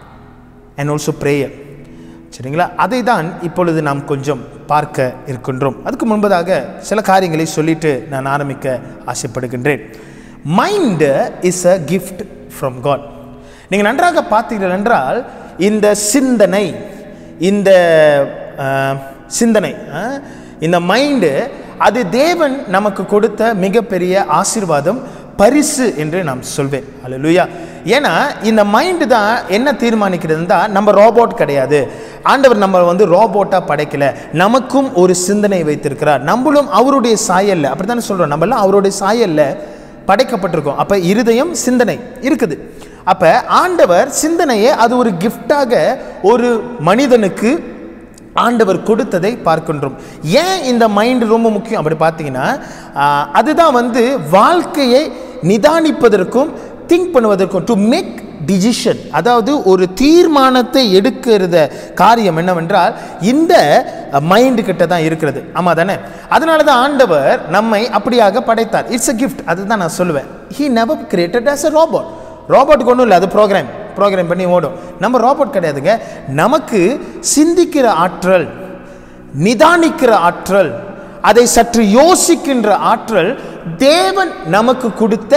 and also prayer சரிங்களா அதை தான் இப்பொழுது நாம் கொஞ்சம் பார்க்க இருக்கின்றோம் அதுக்கு முன்பதாக சில காரியங்களை சொல்லிட்டு நான் ஆரம்பிக்க ஆசைப்படுகின்றேன் mind is a gift from God நீங்கள் நன்றாக பார்த்தீர்கள் என்றால் இந்த சிந்தனை இந்த அஹ், சிந்தனை அஹ், இந்த மைண்டு அது தேவன் நமக்கு கொடுத்த மிகப்பெரிய ஆசீர்வாதம் பரிசு என்று நாம் சொல்வேன் அல்லேலூயா ஏன்னா இந்த மைண்டு தான் என்ன தீர்மானிக்கிறதுனா நம்ம ரோபோட் கிடையாது ஆண்டவர் நம்ம வந்து ரோபோட்டாக படைக்கல நமக்கும் ஒரு சிந்தனை வைத்திருக்கிறார் நம்மளும் அவருடைய சாயல்ல அப்படி தானே சொல்கிறோம் நம்மளாம் அவருடைய சாயல்ல படைக்கப்பட்டிருக்கோம் அப்போ இருதயம் சிந்தனை இருக்குது அப்போ ஆண்டவர் சிந்தனையை அது ஒரு கிஃப்டாக ஒரு மனிதனுக்கு ஆண்டவர் கொடுத்ததை பார்க்கின்றோம் ஏன் இந்த மைண்ட் ரொம்ப முக்கியம் அப்படி பார்த்தீங்கன்னா ஆஹ், அதுதான் வந்து வாழ்க்கையை நிதானிப்பதற்கும் திங்க் பண்ணுவதற்கும் டு மேக் டிசிஷன் அதாவது ஒரு தீர்மானத்தை எடுக்கிறத காரியம் என்னவென்றால் இந்த மைண்டு கிட்ட தான் இருக்கிறது ஆமாம் தானே அதனால தான் ஆண்டவர் நம்மை அப்படியாக படைத்தார் இட்ஸ் a கிஃப்ட் அதுதான் நான் சொல்லுவேன் he never created as a robot ரோபோட்டுக்கு ஒன்றும் இல்லை அது ப்ரோக்ராம் ப்ரோக்ராம் பண்ணி ஓடும் நம்ம ரோபோட் கிடையாதுங்க நமக்கு சிந்திக்கிற ஆற்றல் நிதானிக்கிற ஆற்றல் அதை சற்று யோசிக்கின்ற ஆற்றல் தேவன் நமக்கு கொடுத்த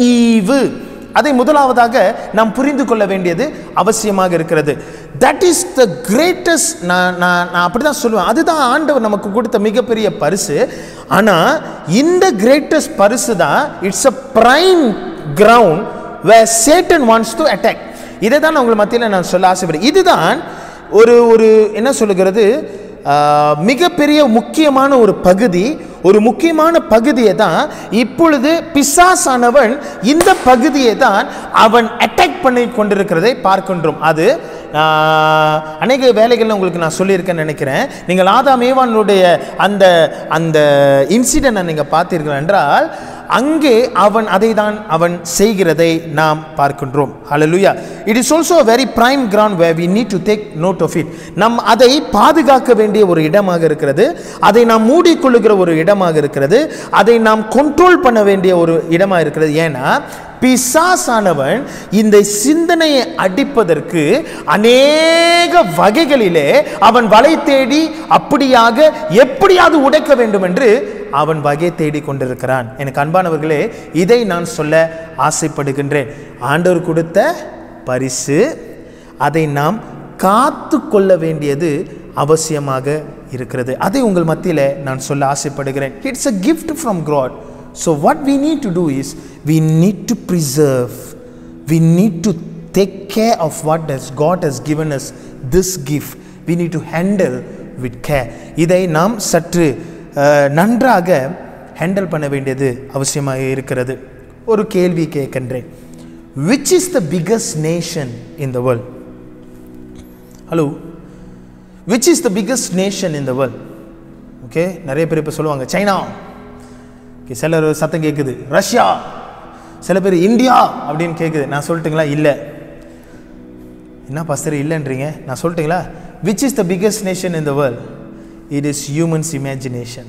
ஈவு அதை முதலாவதாக நாம் புரிந்து கொள்ள வேண்டியது அவசியமாக இருக்கிறது தட் இஸ் த கிரேட்டஸ்ட் நான் நான் நான் அப்படி தான் சொல்லுவேன் அதுதான் ஆண்டவர் நமக்கு கொடுத்த மிகப்பெரிய பரிசு ஆனால் இந்த கிரேட்டஸ்ட் பரிசு தான் it's a prime ground where Satan wants to attack இதை தான் நான் உங்கள் மத்தியில் நான் சொல்ல ஆசைப்படுறேன் இதுதான் ஒரு ஒரு என்ன சொல்லுகிறது ஆஹ், மிகப்பெரிய முக்கியமான ஒரு பகுதி ஒரு முக்கியமான பகுதியை தான் இப்பொழுது பிசாசானவன் இந்த பகுதியை தான் அவன் அட்டாக் பண்ணி கொண்டிருக்கிறதை பார்க்கின்றோம் அது ஆஹ், அநேக வேலைகளில் உங்களுக்கு நான் சொல்லியிருக்கேன்னு நினைக்கிறேன் நீங்கள் ஆதாம் ஏவானுடைய அந்த அந்த இன்சிடென்ட்டை நீங்கள் பார்த்தீர்கள் என்றால் அங்கே அவன் அதை தான் அவன் செய்கிறதை நாம் பார்க்கின்றோம் ஹalleluya it is also very prime ground where we need to take note of it நம் அதை பாதுகாக்க வேண்டிய ஒரு இடமாக இருக்கிறது அதை நாம் மூடிக்கொள்ளுகிற ஒரு இடமாக இருக்கிறது அதை நாம் கண்ட்ரோல் பண்ண வேண்டிய ஒரு இடமாக இருக்கிறது ஏன்னா பிசாசானவன் இந்த சிந்தனையை அடிப்பதற்கு அநேக வகைகளிலே அவன் வலை தேடி அப்படியாக எப்படியாவது உடைக்க வேண்டும் என்று அவன் வகை தேடி கொண்டிருக்கிறான் எனக்கு அன்பானவர்களே இதை நான் சொல்ல ஆசைப்படுகின்றேன் ஆண்டவர் கொடுத்த பரிசு அதை நாம் காத்து கொள்ள வேண்டியது அவசியமாக இருக்கிறது அதை உங்கள் மத்தியில் நான் சொல்ல ஆசைப்படுகிறேன் it's a gift from God so what we need to do is we need to preserve we need to take care of what does God has given us this gift we need to handle with care இதை நாம் சற்று அஹ், நன்றாக handle பண்ண வேண்டியது அவசியமாக இருக்கிறது ஒரு கேள்வி கேட்கின்றேன் which is the biggest nation in the world hello which is the biggest nation in the world okay நிறைய பேர் இப்போ சொல்லுவாங்க சைனா ஓகே சிலர் சத்தம் கேட்குது ரஷ்யா சில பேர் இந்தியா அப்படின்னு கேட்குது நான் சொல்லட்டுங்களா இல்லை என்ன பாஸ்டர் இல்லைன்றீங்க நான் சொல்லட்டுங்களா which is the biggest nation in the world it is humans imagination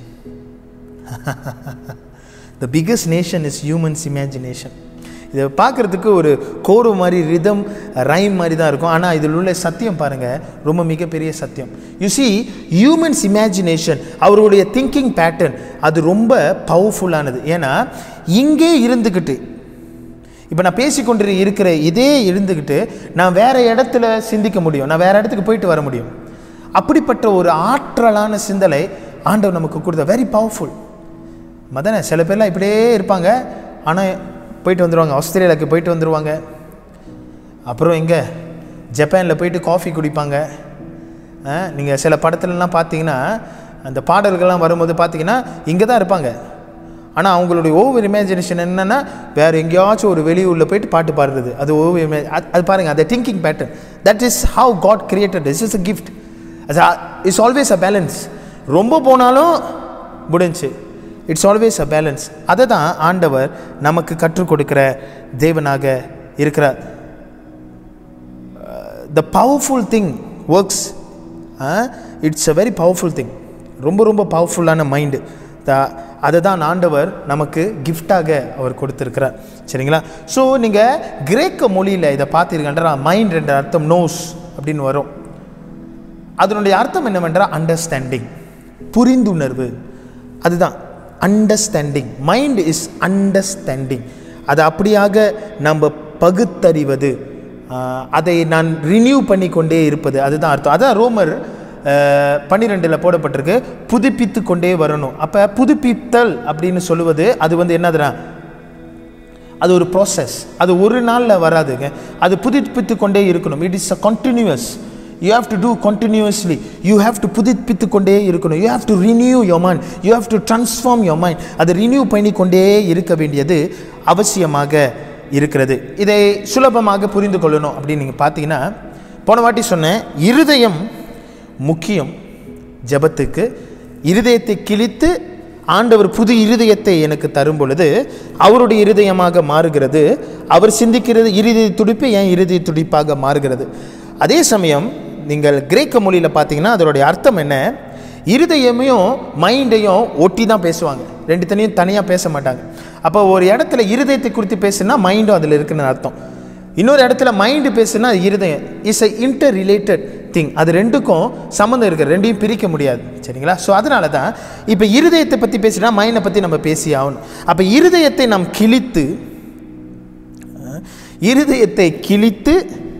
the biggest nation is humans imagination இதை பார்க்குறதுக்கு ஒரு கோரு மாதிரி ரிதம் ரைம் மாதிரி தான் இருக்கும் ஆனால் இதில் உள்ள சத்தியம் பாருங்கள் ரொம்ப மிகப்பெரிய சத்தியம் யூ see ஹியூமன்ஸ் இமேஜினேஷன் அவருடைய திங்கிங் பேட்டர்ன் அது ரொம்ப பவர்ஃபுல்லானது ஏன்னா இங்கே இருந்துக்கிட்டு இப்போ நான் பேசிக்கொண்டு இருக்கிற இதே இருந்துக்கிட்டு நான் வேற இடத்துல சிந்திக்க முடியும் நான் வேற இடத்துக்கு போயிட்டு வர முடியும் அப்படிப்பட்ட ஒரு ஆற்றலான சிந்தனை ஆண்டவர் நமக்கு கொடுத்த வெரி பவர்ஃபுல் மதன சில பேர்லாம் இப்படியே இருப்பாங்க ஆனால் போயிட்டு வந்துடுவாங்க ஆஸ்திரேலியாவுக்கு போயிட்டு வந்துடுவாங்க அப்புறம் எங்கே ஜப்பானில் போயிட்டு காஃபி குடிப்பாங்க நீங்கள் சில படத்துலலாம் பார்த்தீங்கன்னா அந்த பாடல்கள்லாம் வரும்போது பார்த்தீங்கன்னா இங்கே தான் இருப்பாங்க ஆனால் அவங்களுடைய ஓவர் இமேஜினேஷன் என்னென்னா வேறு எங்கேயாச்சும் ஒரு வெளியூரில் போயிட்டு பாட்டு பாடுறது அது ஓவர் இமே அது பாருங்கள் அந்த thinking pattern that is how God created this is a gift it's always a balance ரொம்ப போனாலும் முடிஞ்சு இட்ஸ் ஆல்வேஸ் அ பேலன்ஸ் அதை தான் ஆண்டவர் நமக்கு கற்றுக் கொடுக்கிற தேவனாக இருக்கிறார் the powerful thing works it's a very powerful thing ரொம்ப ரொம்ப பவர்ஃபுல்லான மைண்டு த அதை தான் ஆண்டவர் நமக்கு கிஃப்டாக அவர் கொடுத்துருக்கிறார் சரிங்களா ஸோ நீங்கள் கிரேக்க மொழியில் இதை பார்த்தீர்கள்ன்றா மைண்ட் என்ற அர்த்தம் நோஸ் அப்படின்னு வரும் அதனுடைய அர்த்தம் என்னவென்றால் அண்டர்ஸ்டாண்டிங் புரிந்துணர்வு அதுதான் அண்டர்ஸ்டாண்டிங் மைண்ட் இஸ் அண்டர்ஸ்டாண்டிங் அதை அப்படியாக நம்ம பகுத்தறிவது ஆஹ், அதை நான் ரினியூ பண்ணி கொண்டே இருப்பது அதுதான் அர்த்தம் அதான் ரோமர் பன்னிரெண்டில் போடப்பட்டிருக்கு புதுப்பித்து கொண்டே வரணும் அப்போ புதுப்பித்தல் அப்படின்னு சொல்லுவது அது வந்து என்னதுன்னா அது ஒரு ப்ராசஸ் அது ஒரு நாளில் வராதுங்க அது புதுப்பித்து கொண்டே இருக்கணும் it is a continuous you have to do continuously you have to புதுப்பித்து கொண்டே இருக்கணும் you have to renew your mind you have to transform your mind அதை ரினியூ பண்ணி கொண்டே இருக்க வேண்டியது அவசியமாக இருக்கிறது இதை சுலபமாக புரிந்து கொள்ளணும் அப்படின்னு நீங்கள் பார்த்தீங்கன்னா போன வாட்டி சொன்னேன் இருதயம் முக்கியம் ஜெபத்துக்கு இருதயத்தை கிழித்து ஆண்டவர் புது இருதயத்தை எனக்கு தரும் பொழுது அவருடைய இருதயமாக மாறுகிறது அவர் சிந்திக்கிறது இருதய துடிப்பு என் இருதய துடிப்பாக மாறுகிறது அதே சமயம் நீங்கள் கிரேக்க மொழியில் பார்த்தீங்கன்னா அதனுடைய அர்த்தம் என்ன இருதயமையும் மைண்டையும் ஒட்டி தான் பேசுவாங்க ரெண்டு தனியும் தனியாக பேச மாட்டாங்க அப்போ ஒரு இடத்துல இருதயத்தை குறித்து பேசுனா மைண்டும் அதில் இருக்குன்னு அர்த்தம் இன்னொரு இடத்துல மைண்டு பேசுனா அது இருதயம் is a interrelated thing அது ரெண்டுக்கும் சம்மந்தம் இருக்குது ரெண்டையும் பிரிக்க முடியாது சரிங்களா ஸோ அதனால தான் இப்போ இருதயத்தை பற்றி பேசினா மைண்டை பற்றி நம்ம பேசி ஆகணும் அப்போ இருதயத்தை நாம் கிழித்து அஹ், இருதயத்தை கிழித்து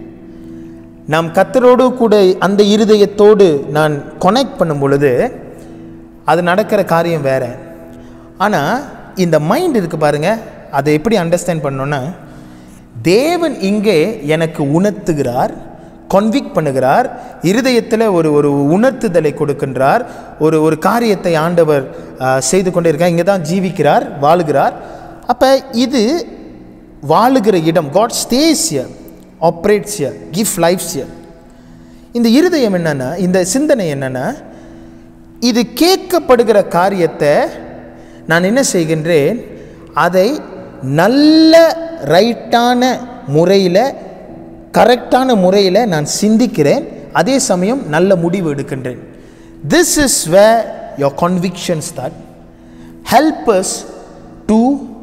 நாம் கத்தரோடு கூட அந்த இருதயத்தோடு நான் கனெக்ட் பண்ணும் பொழுது அது நடக்கிற காரியம் வேற ஆனால் இந்த மைண்ட் இருக்கு பாருங்க அதை எப்படி அண்டர்ஸ்டாண்ட் பண்ணோன்னா தேவன் இங்கே எனக்கு உணர்த்துகிறார் கன்விக் பண்ணுகிறார் இருதயத்தில் ஒரு ஒரு உணர்த்துதலை கொடுக்கின்றார் ஒரு ஒரு காரியத்தை ஆண்டவர் ஆ, செய்து கொண்டே இருக்கார் இங்கே தான் ஜீவிக்கிறார் வாழுகிறார் அப்போ இது வாழுகிற இடம் God stays there operates there gives lives there இந்த இருதயம் என்னன்னா இந்த சிந்தனை என்னன்னா இது கேட்கப்படுகிற காரியத்தை நான் என்ன செய்கின்றேன் அதை நல்ல ரைட்டான முறையில் கரெக்டான முறையில் நான் சிந்திக்கிறேன் அதே சமயம் நல்ல முடிவு எடுக்கின்றேன் this is way your convictions that help us to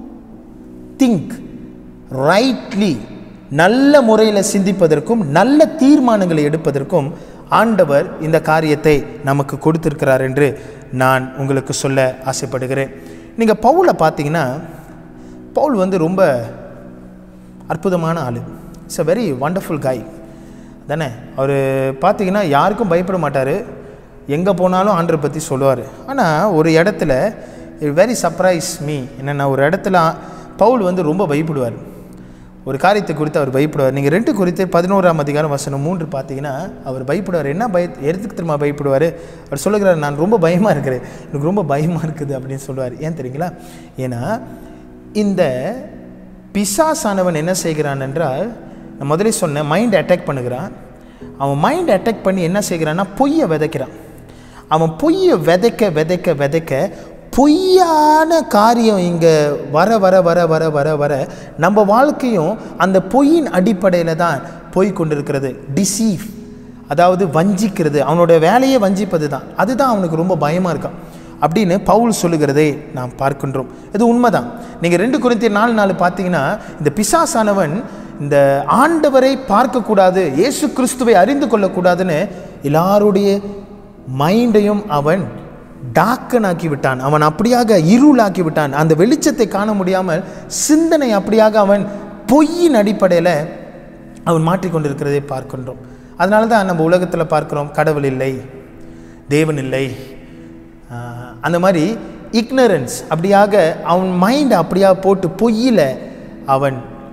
think rightly நல்ல முறையில் சிந்திப்பதற்கும் நல்ல தீர்மானங்களை எடுப்பதற்கும் ஆண்டவர் இந்த காரியத்தை நமக்கு கொடுத்திருக்கிறார் என்று நான் உங்களுக்கு சொல்ல ஆசைப்படுகிறேன் நீங்கள் பவுலை பார்த்தீங்கன்னா பவுல் வந்து ரொம்ப அற்புதமான ஆள் இட்ஸ் அ வெரி வண்டர்ஃபுல் காய் தானே அவர் பார்த்தீங்கன்னா யாருக்கும் பயப்பட மாட்டார் எங்கே போனாலும் ஆண்டரை பற்றி சொல்லுவார் ஆனால் ஒரு இடத்துல வெரி சர்ப்ரைஸ் மீ என்னென்னா ஒரு இடத்துல பவுல் வந்து ரொம்ப பயப்படுவார் ஒரு காரியத்தை குறித்து அவர் பயப்படுவார் நீங்கள் ரெண்டு குறித்து பதினோராம் அதிகாரம் வசனம் மூன்று பார்த்தீங்கன்னா அவர் பயப்படுவார் என்ன பய எதுக்கு திரும்ப பயப்படுவார் அவர் சொல்லுகிறார் நான் ரொம்ப பயமாக இருக்கிறேன் எனக்கு ரொம்ப பயமாக இருக்குது அப்படின்னு சொல்லுவார் ஏன் தெரியுங்களா ஏன்னா இந்த பிசாசானவன் என்ன செய்கிறான் என்றால் நான் முதலே சொன்னேன் மைண்ட் அட்டாக் பண்ணுகிறான் அவன் மைண்ட் அட்டாக் பண்ணி என்ன செய்கிறான்னா பொய்யை விதைக்கிறான் அவன் பொய்யை விதைக்க விதைக்க விதைக்க பொய்யான காரியம் இங்கே வர வர வர வர வர வர நம்ம வாழ்க்கையும் அந்த பொய்யின் அடிப்படையில் தான் போய் கொண்டிருக்கிறது டிசீவ் அதாவது வஞ்சிக்கிறது அவனோட வேலையே வஞ்சிப்பது தான் அதுதான் அவனுக்கு ரொம்ப பயமாக இருக்கான் அப்படின்னு பவுல் சொல்லுகிறதை நாம் பார்க்கின்றோம் இது உண்மைதான் நீங்கள் ரெண்டு குறித்த நாலு நாலு பார்த்தீங்கன்னா இந்த பிசாசானவன் இந்த ஆண்டவரை பார்க்கக்கூடாது இயேசு கிறிஸ்துவை அறிந்து கொள்ளக்கூடாதுன்னு எல்லாருடைய மைண்டையும் அவன் டாக்கனாக்கி விட்டான் அவன் அப்படியாக இருளாக்கி விட்டான் அந்த வெளிச்சத்தை காண முடியாமல் சிந்தனை அப்படியாக அவன் பொய்யின் அடிப்படையில் அவன் மாற்றிக்கொண்டிருக்கிறதை பார்க்கின்றோம் அதனால தான் நம்ம உலகத்தில் பார்க்கிறோம் கடவுள் இல்லை தேவன் இல்லை ஆஹ், அந்த மாதிரி இக்னரன்ஸ் அப்படியாக அவன் மைண்டை அப்படியாக போட்டு பொய்யில் அவன்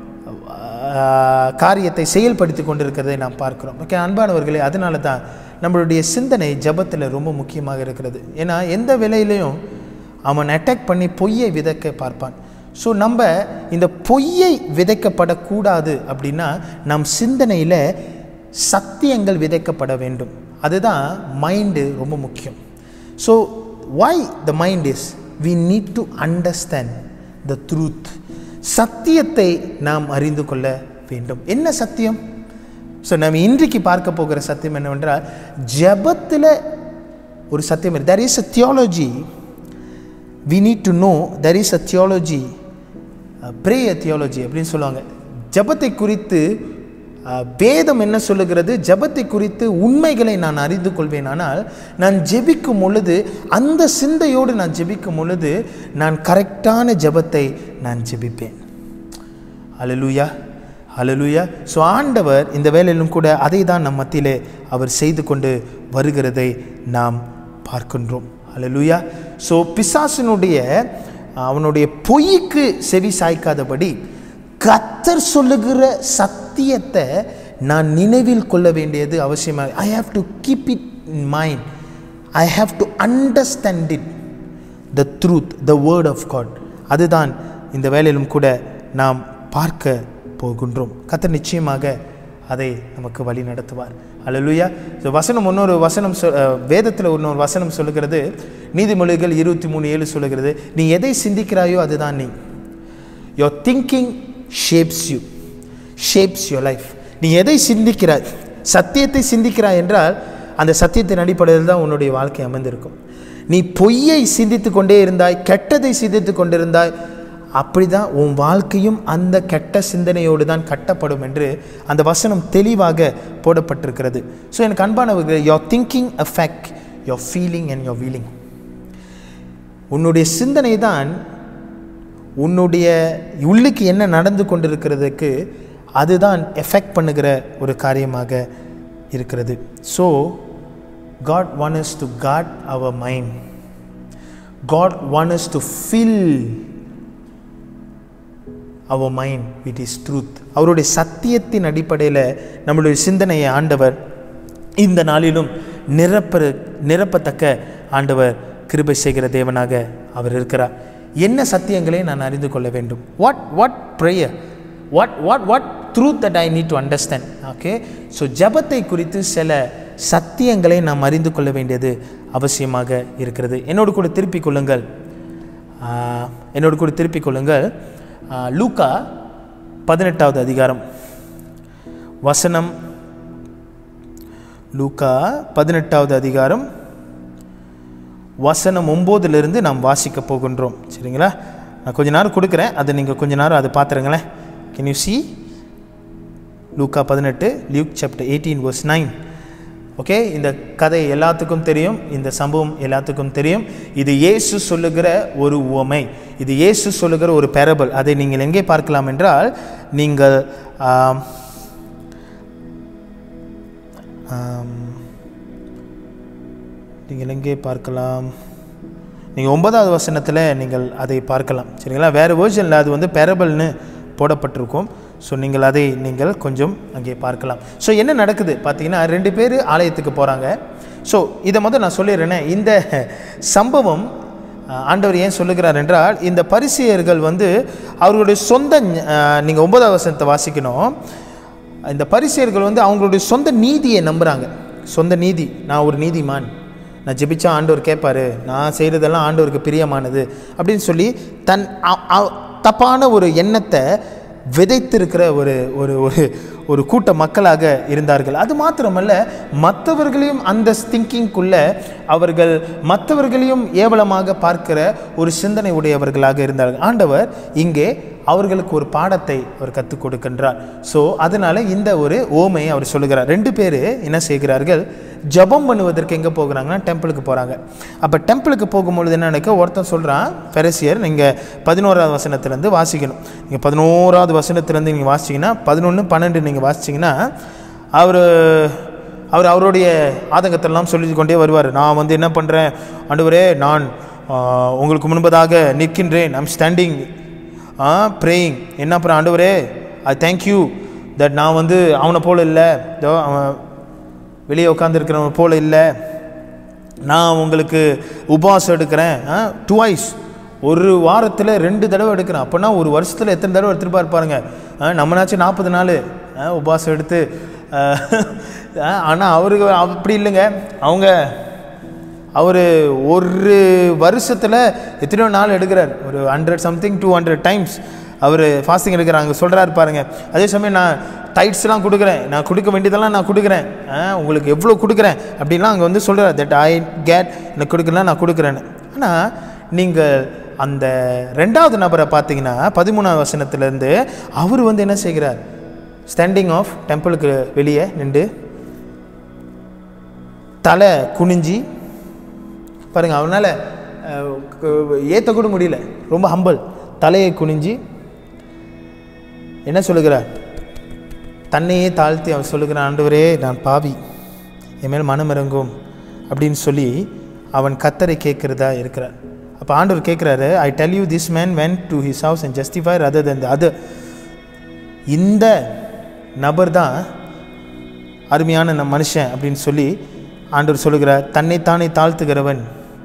ஆஹ், காரியத்தை செயல்படுத்தி கொண்டிருக்கிறதை நாம் பார்க்கிறோம் ஓகே அன்பானவர்களே அதனால தான் நம்மளுடைய சிந்தனை ஜபத்தில் ரொம்ப முக்கியமாக இருக்கிறது ஏன்னா எந்த வேலையிலையும் அவன் அட்டாக் பண்ணி பொய்யை விதைக்க பார்ப்பான் ஸோ நம்ம இந்த பொய்யை விதைக்கப்படக்கூடாது அப்படின்னா நம் சிந்தனையில் சத்தியங்கள் விதைக்கப்பட வேண்டும் அதுதான் மைண்டு ரொம்ப முக்கியம் so why the mind is we need to understand the truth சத்தியத்தை நாம் அறிந்து கொள்ள வேண்டும் என்ன சத்தியம் ஸோ நம்ம இன்றைக்கு பார்க்க போகிற சத்தியம் என்னவென்றால் ஜெபத்தில் ஒரு சத்தியம் there is a theology we need to know there is a theology prayer theology அப்படின்னு சொல்லுவாங்க ஜெபத்தை குறித்து அஹ், வேதம் என்ன சொல்லுகிறது ஜெபத்தை குறித்து உண்மைகளை நான் அறிந்து கொள்வேன் ஆனால் நான் ஜெபிக்கும் பொழுது அந்த சிந்தையோடு நான் ஜெபிக்கும் பொழுது நான் கரெக்டான ஜெபத்தை நான் ஜெபிப்பேன் ஹalleluya ஹalleluya ஸோ ஆண்டவர் இந்த வேலையிலும் கூட அதை தான் நம் மத்தியிலே அவர் செய்து கொண்டு வருகிறதை நாம் பார்க்கின்றோம் ஹalleluya ஸோ பிசாசினுடைய அவனுடைய பொய்க்கு செவி சாய்க்காதபடி கத்தர் சொல்லுகிற சத்தியத்தை நான் நினைவில் கொள்ள வேண்டியது அவசியமாக I have to keep it in mind I have to understand it the truth the word of God அதுதான் இந்த வேலையிலும் கூட நாம் பார்க்க போகின்றோம் கத்தர் நிச்சயமாக அதை நமக்கு வழி நடத்துவார் அல்லலுயா ஸோ வசனம் இன்னொரு வசனம் சொ வேதத்தில் இன்னொரு வசனம் சொல்லுகிறது நீதிமொழிகள் இருபத்தி மூணு ஏழு சொல்லுகிறது நீ எதை சிந்திக்கிறாயோ அதுதான் நீ your thinking shapes you shapes your life நீ எதை சிந்திக்கிறாய் சத்தியத்தை சிந்திக்கிறாய் என்றால் அந்த சத்தியத்தின் அடிப்படையில் தான் உன்னுடைய வாழ்க்கை அமைந்திருக்கும் நீ பொய்யை சிந்தித்து கொண்டே இருந்தாய் கெட்டதை சிந்தித்து கொண்டிருந்தாய் அப்படி தான் உன் வாழ்க்கையும் அந்த கெட்ட சிந்தனையோடு தான் கட்டப்படும் என்று அந்த வசனம் தெளிவாக போடப்பட்டிருக்கிறது ஸோ எனக்கு அன்பானவர்கள் your thinking affect your feeling and your willing உன்னுடைய சிந்தனை தான் உன்னுடைய உள்ளுக்கு என்ன நடந்து கொண்டிருக்கிறதுக்கு அதுதான் எஃபெக்ட் பண்ணுகிற ஒரு காரியமாக இருக்கிறது so God one is to guard our mind God one is to fill our mind with is truth அவருடைய சத்தியத்தின் அடிப்படையில் நம்மளுடைய சிந்தனையை ஆண்டவர் இந்த நாளிலும் நிரப்ப நிரப்பத்தக்க ஆண்டவர் கிருபை செய்கிற தேவனாக அவர் இருக்கிறார் என்ன சத்தியங்களை நான் அறிந்து கொள்ள வேண்டும் what what prayer what what what truth that I need to understand okay so ஜபத்தை குறித்து சில சத்தியங்களை நாம் அறிந்து கொள்ள வேண்டியது அவசியமாக இருக்கிறது என்னோடு கூட திருப்பிக் கொள்ளுங்கள் ஆஹ், என்னோடு கூட திருப்பிக் கொள்ளுங்கள் ஆஹ், லூக்கா பதினெட்டாவது அதிகாரம் வசனம் லூக்கா பதினெட்டாவது அதிகாரம் வசனம் ஒம்போதிலிருந்து நாம் வாசிக்க போகின்றோம் சரிங்களா நான் கொஞ்ச நேரம் கொடுக்குறேன் அதை நீங்கள் கொஞ்ச நேரம் அதை பார்த்துருங்களேன் கேன் யூ see லூக்கா பதினெட்டு Luke chapter eighteen verse nine okay இந்த கதை எல்லாத்துக்கும் தெரியும் இந்த சம்பவம் எல்லாத்துக்கும் தெரியும் இது இயேசு சொல்லுகிற ஒரு உவமை இது இயேசு சொல்லுகிற ஒரு பெரபல் அதை நீங்கள் எங்கே பார்க்கலாம் என்றால் நீங்கள் ஆம், ஆம், நீங்கள் எங்கே பார்க்கலாம் நீங்கள் ஒன்பதாவது வசனத்தில் நீங்கள் அதை பார்க்கலாம் சரிங்களா வேறு வேர்ஷனில் அது வந்து பெரபல்னு போடப்பட்டிருக்கும் ஸோ நீங்கள் அதை நீங்கள் கொஞ்சம் அங்கே பார்க்கலாம் ஸோ என்ன நடக்குது பார்த்தீங்கன்னா ரெண்டு பேர் ஆலயத்துக்கு போகிறாங்க ஸோ இதை முதல் நான் சொல்லிடுறேனே இந்த சம்பவம் அஹ், ஆண்டவர் ஏன் சொல்லுகிறார் என்றால் இந்த பரிசேயர்கள் வந்து அவர்களுடைய சொந்த நீங்கள் ஒன்பதாவது வசனத்தை வாசிக்கணும் இந்த பரிசேயர்கள் வந்து அவங்களுடைய சொந்த நீதியை நம்புகிறாங்க சொந்த நீதி நான் ஒரு நீதிமான் நான் ஜெபிச்சா ஆண்டவர் கேட்பாரு நான் செய்கிறதெல்லாம் ஆண்டவருக்கு பிரியமானது அப்படின்னு சொல்லி தன் அ- அ- தப்பான ஒரு எண்ணத்தை விதைத்திருக்கிற ஒரு ஒரு ஒரு ஒரு கூட்ட மக்களாக இருந்தார்கள் அது மாத்திரமல்ல மற்றவர்களையும் அந்த திங்கிங்குள்ள அவர்கள் மற்றவர்களையும் ஏவலமாக பார்க்கிற ஒரு சிந்தனை உடையவர்களாக இருந்தார்கள் ஆண்டவர் இங்கே அவர்களுக்கு ஒரு பாடத்தை அவர் கற்றுக் கொடுக்கின்றார் ஸோ அதனால இந்த ஒரு ஓமையை அவர் சொல்லுகிறார் ரெண்டு பேர் என்ன செய்கிறார்கள் ஜெபம் பண்ணுவதற்கு எங்கே போகிறாங்கன்னா டெம்பிளுக்கு போகிறாங்க அப்போ டெம்பிளுக்கு போகும்பொழுது என்ன நடக்க ஒருத்தன் சொல்கிறான் பெரசியர் நீங்கள் பதினோராவது வசனத்துலேருந்து வாசிக்கணும் நீங்கள் பதினோராவது வசனத்துலேருந்து நீங்கள் வாசிச்சிங்கன்னா பதினொன்று பன்னெண்டு நீங்கள் வாசிச்சிங்கன்னா அவர் அவர் அவருடைய ஆதங்கத்தெல்லாம் சொல்லி கொண்டே வருவார் நான் வந்து என்ன பண்ணுறேன் ஆண்டவரே நான் ஆ, உங்களுக்கு முன்பதாக நிற்கின்றேன் ஐம் ஸ்டாண்டிங் ப்ரேயிங் என்ன அப்புறம் ஆண்டவரே ஐ தேங்க்யூ தட் நான் வந்து அவனை போல இல்லை இதோ அவன் வெளியே உட்காந்துருக்கிறவன் போல இல்லை நான் உங்களுக்கு உபவாசம் எடுக்கிறேன் டுவைஸ் ஒரு வாரத்தில் ரெண்டு தடவை எடுக்கிறேன் அப்போனா ஒரு வருஷத்தில் எத்தனை தடவை எடுத்துகிட்டு பாருங்க ஆ, நம்மனாச்சும் நாற்பது நாள் ஆ, உபவாசம் எடுத்து ஆனால் அவருக்கு அப்படி இல்லைங்க அவங்க அவர் ஒரு வருஷத்தில் எத்தனையோ நாள் எடுக்கிறார் ஒரு hundred something two hundred times அவர் ஃபாஸ்டிங் எடுக்கிறாங்க சொல்கிறாரு பாருங்க அதே சமயம் நான் டைட்ஸ்லாம் கொடுக்குறேன் நான் கொடுக்க வேண்டியதெல்லாம் நான் கொடுக்குறேன் ஆ, உங்களுக்கு எவ்வளோ கொடுக்குறேன் அப்படின்லாம் அங்கே வந்து சொல்கிறார் தட் ஐ கேட் எனக்கு கொடுக்கலாம் நான் கொடுக்குறேன்னு ஆனால் நீங்கள் அந்த ரெண்டாவது நபரை பார்த்தீங்கன்னா பதிமூணாவது வசனத்திலேருந்து அவர் வந்து என்ன செய்கிறார் ஸ்டாண்டிங் ஆஃப் டெம்பிளுக்கு வெளியே நின்று தலை குனிஞ்சி பாருங்க அவனால் ஏற்ற கூட முடியல ரொம்ப ஹம்பல் தலையை குனிஞ்சி என்ன சொல்லுகிறார் தன்னையே தாழ்த்தி அவன் சொல்லுகிறான் ஆண்டவரே நான் பாவி என் மேல் மனம் இறங்கும் அப்படின்னு சொல்லி அவன் கத்தரை கேட்கிறதா இருக்கிறார் அப்போ ஆண்டவர் கேட்குறாரு I tell you this man went to his house and justify other than அது இந்த நபர் தான் அருமையான நம் மனுஷன் அப்படின்னு சொல்லி ஆண்டவர் சொல்லுகிறார் தன்னைத்தானே தாழ்த்துகிறவன்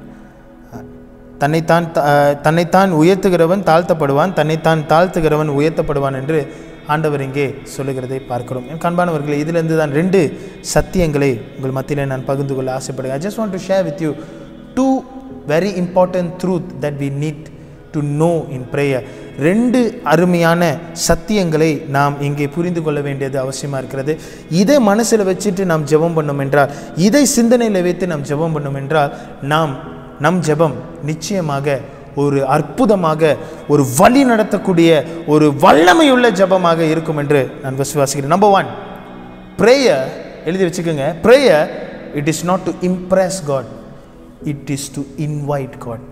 தன்னைத்தான் தா- தன்னைத்தான் உயர்த்துகிறவன் தாழ்த்தப்படுவான் தன்னைத்தான் தாழ்த்துகிறவன் உயர்த்தப்படுவான் என்று ஆண்டவர் இங்கே சொல்லுகிறதை பார்க்கிறோம் என் கண்பானவர்களே இதிலிருந்து தான் ரெண்டு சத்தியங்களை உங்கள் மத்தியிலே நான் பகிர்ந்து கொள்ள ஆசைப்படுகிறேன் I just want to share with you two very important truth that we need to know in prayer ரெண்டு அருமையான சத்தியங்களை நாம் இங்கே புரிந்து கொள்ள வேண்டியது அவசியமாக இருக்கிறது இதை மனசில் வச்சுட்டு நாம் ஜெபம் பண்ணோம் என்றால் இதை சிந்தனையில் வைத்து நாம் ஜெபம் பண்ணோம் என்றால் நாம் நம் ஜெபம் நிச்சயமாக ஒரு அற்புதமாக ஒரு வழி நடத்தக்கூடிய ஒரு வல்லமையுள்ள ஜெபமாக இருக்கும் என்று நான் விசுவாசிக்கிறேன் நம்பர் ஒன் ப்ரேயர் எழுதி வச்சுக்கோங்க prayer it is not to impress God it is to invite God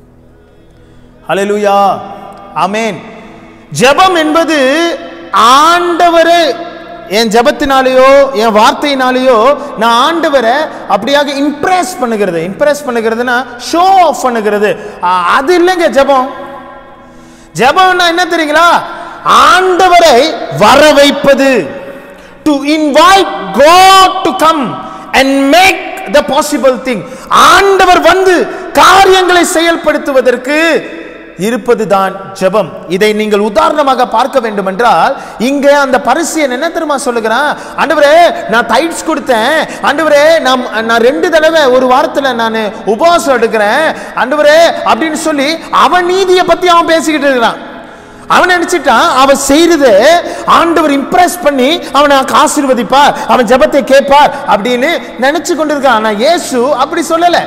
hallelujah ஆமென் ஜெபம் என்பது ஆண்டவரே என் ஜெபத்தினாலேயோ என் வார்த்தையினாலேயோ நான் ஆண்டவரை அப்படியாக இம்ப்ரெஸ் பண்ணுகிறது இம்ப்ரெஸ் பண்ணுகிறதுனா ஷோ ஆஃப் பண்ணுகிறது ஆ, அது இல்லைங்க ஜெபம் ஜெபம்னா என்ன தெரியுங்களா ஆண்டவரை வர வைப்பது to invite God to come and make the possible thing ஆண்டவர் வந்து காரியங்களை செயல்படுத்துவதற்கு இருப்பதுதான் ஜெபம் இதை நீங்கள் உதாரணமாக பார்க்க வேண்டும் என்றால் இங்கே அந்த பரிசியன் என்ன தெரியுமா சொல்லுகிறான் ஆண்டவரே நான் டைட்ஸ் கொடுத்தேன் ஆண்டவரே நான் நான் ரெண்டு தடவை ஒரு வாரத்தில் நான் உபவாசம் எடுக்கிறேன் ஆண்டவரே அப்படின்னு சொல்லி அவன் நீதியை பத்தி அவன் பேசிக்கிட்டு இருக்கிறான் அவன் நினைச்சிட்டான் அவன் செய்யறது ஆண்டவர் இம்ப்ரெஸ் பண்ணி அவனை ஆசீர்வதிப்பார் அவன் ஜெபத்தை கேட்பார் அப்படின்னு நினைச்சு கொண்டிருக்கான் ஆனா இயேசு அப்படி சொல்லல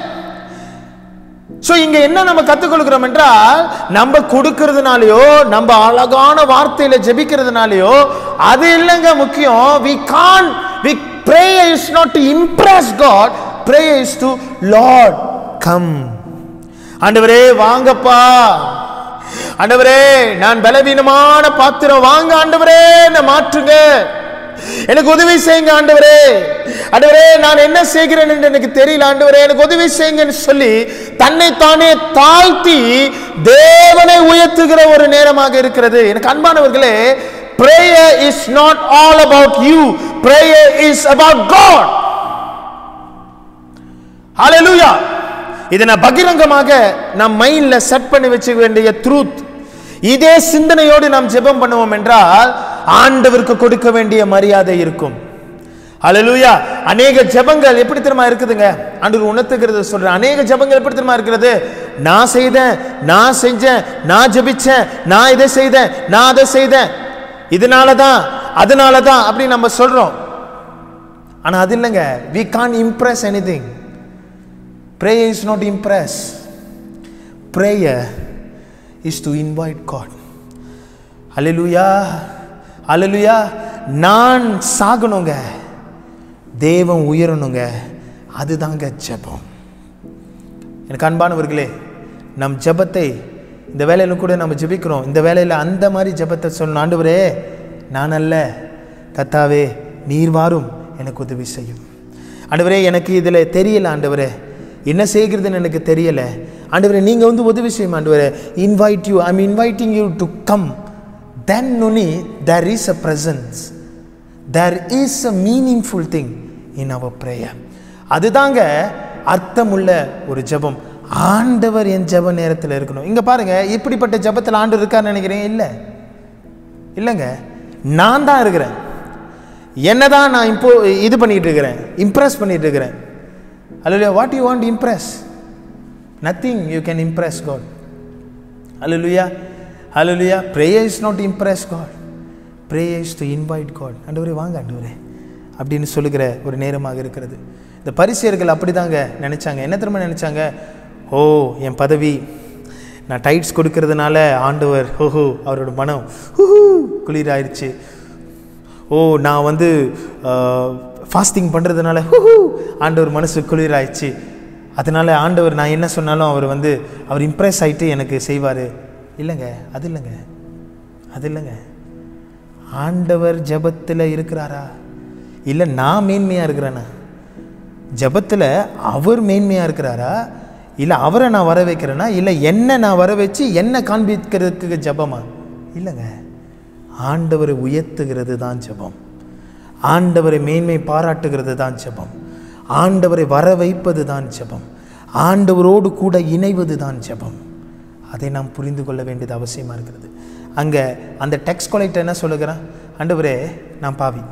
சோ இங்க என்ன நம்ம கத்துக்கொள்கிறோம் என்றால் நம்ம கொடுக்கறதுனாலயோ நம்ம அழகான வார்த்தையில ஜெபிக்கிறதுனாலயோ அது இல்லைங்க முக்கியம் we can't we prayer is not to impress god prayer is to lord come ஆண்டவரே வாங்கப்பா ஆண்டவரே நான் பலவீனமான பாத்திரம் வாங்க ஆண்டவரே என்ன மாற்றுங்க எனக்கு உதவி செய்யுங்க ஆண்டவரே ஆண்டவரே நான் என்ன செய்கிறேன் என்று எனக்கு தெரியல ஆண்டவரே எனக்கு உதவி செய்யுங்கன்னு சொல்லி தன்னை தானே தாழ்த்தி தேவனை உயர்த்துகிற ஒரு நேரமாக இருக்கிறது எனக்கு அன்பானவர்களே prayer is not all about you prayer is about god ஹalleluya இதை நான் பகிரங்கமாக நம் மைண்ட்ல செட் பண்ணி வச்சுக்க வேண்டிய ட்ரூத் இதே சிந்தனையோடு நாம் ஜெபம் பண்ணுவோம் என்றால் ஆண்டவருக்கு கொடுக்க வேண்டிய மரியாதை இருக்கும் ஹalleluya அநேக ஜெபங்கள் எப்படி தெரியுமா இருக்குதுங்க ஆண்டவர் உணர்த்துகிறது சொல்றேன் அநேக ஜெபங்கள் எப்படி தெரியுமா இருக்கிறது நான் செய்தேன் நான் செஞ்சேன் நான் ஜெபிச்சேன் நான் இதை செய்தேன் நான் அதை செய்தேன் இதனால தான் அதனால தான் அப்படி நம்ம சொல்றோம் ஆனா அது இல்லைங்க we can't impress anything prayer is not impress prayer is to invite god ஹalleluya ஹalleluya நான் சாகணுங்க தேவன் உயரணுங்க அதுதாங்க ஜெபம் எனக்கு அன்பானவர்களே நம் ஜெபத்தை இந்த வேலையில கூட நம்ம ஜெபிக்கிறோம் இந்த வேலையில் அந்த மாதிரி ஜெபத்தை சொல்லணும் ஆண்டவரே நான் அல்ல கத்தாவே நீர் வாரும் எனக்கு உதவி செய்யும் ஆண்டவரே எனக்கு இதில் தெரியல ஆண்டவரே என்ன செய்கிறதுன்னு எனக்கு தெரியல ஆண்டவரே நீங்கள் வந்து உதவி செய்யும் ஆண்டவரே invite you I'm inviting you to come then only there is a presence there is a meaningful thing in our prayer அதுதாங்க அர்த்தமுள்ள ஒரு ஜெபம் ஆண்டவர் என் ஜெப நேரத்தில் இருக்கணும் இங்கே பாருங்க இப்படிப்பட்ட ஜெபத்தில் ஆண்டவர் இருக்கான்னு நினைக்கிறேன் இல்லை இல்லைங்க நான் தான் இருக்கிறேன் என்ன தான் நான் இப்போ இது பண்ணிட்டு இருக்கிறேன் இம்ப்ரெஸ் பண்ணிட்டு இருக்கிறேன் அல்ல what you want impress nothing you can impress God Hallelujah. Hallelujah. Prayer is not impress God. Prayer is to invite God. ஆண்டவரே வாங்க ஆண்டவரே அப்படின்னு சொல்லுகிற ஒரு நேரமாக இருக்கிறது இந்த பரிசெயர்கள் அப்படிதாங்க நினைச்சாங்க என்ன திரும்ப நினைச்சாங்க ஓ என் பதவி நான் டைட்ஸ் கொடுக்கறதுனால ஆண்டவர் ஓஹோ அவரோட மனம் ஹூஹூ குளிராயிருச்சு ஓ நான் வந்து ஃபாஸ்டிங் பண்ணுறதுனால ஹூஹூ ஆண்டவர் மனசு குளிராயிடுச்சு அதனால ஆண்டவர் நான் என்ன சொன்னாலும் அவர் வந்து அவர் இம்ப்ரெஸ் ஆயிட்டு எனக்கு செய்வார் இல்லைங்க அது இல்லைங்க அது இல்லைங்க ஆண்டவர் ஜெபத்தில் இருக்கிறாரா இல்லை நான் மேன்மையாக இருக்கிறேனா ஜெபத்தில் அவர் மேன்மையாக இருக்கிறாரா இல்லை அவரை நான் வர வைக்கிறேனா இல்லை என்ன நான் வர வச்சு என்ன காண்பிக்கிறதுக்கு ஜெபமா இல்லைங்க ஆண்டவரை உயர்த்துகிறது தான் ஜெபம் ஆண்டவரை மேன்மை பாராட்டுகிறது தான் ஜெபம் ஆண்டவரை வர வைப்பது தான் ஜெபம் ஆண்டவரோடு கூட இணைவது தான் ஜெபம் அதை நாம் புரிந்து கொள்ள வேண்டியது அவசியமாக இருக்கிறது அங்கே அந்த டெக்ஸ்ட் கொலைக்டர் என்ன சொல்லுகிறான் ஆண்டவரே நான் பாவி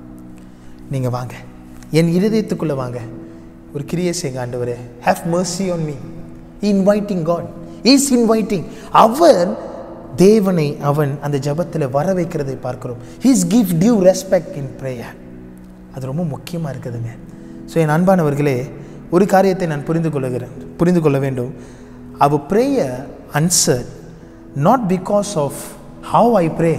நீங்கள் வாங்க என் இருதயத்துக்குள்ளே வாங்க ஒரு கிரியை செய்யுங்க ஆண்டவரே have mercy on me inviting God is inviting அவர் தேவனை அவன் அந்த ஜபத்தில் வர வைக்கிறதை பார்க்கிறோம் he's give due respect in prayer அது ரொம்ப முக்கியமாக இருக்குதுங்க ஸோ என் அன்பானவர்களே ஒரு காரியத்தை நான் புரிந்து கொள்ளுகிறேன் புரிந்து கொள்ள வேண்டும் our prayer answer not because of how I pray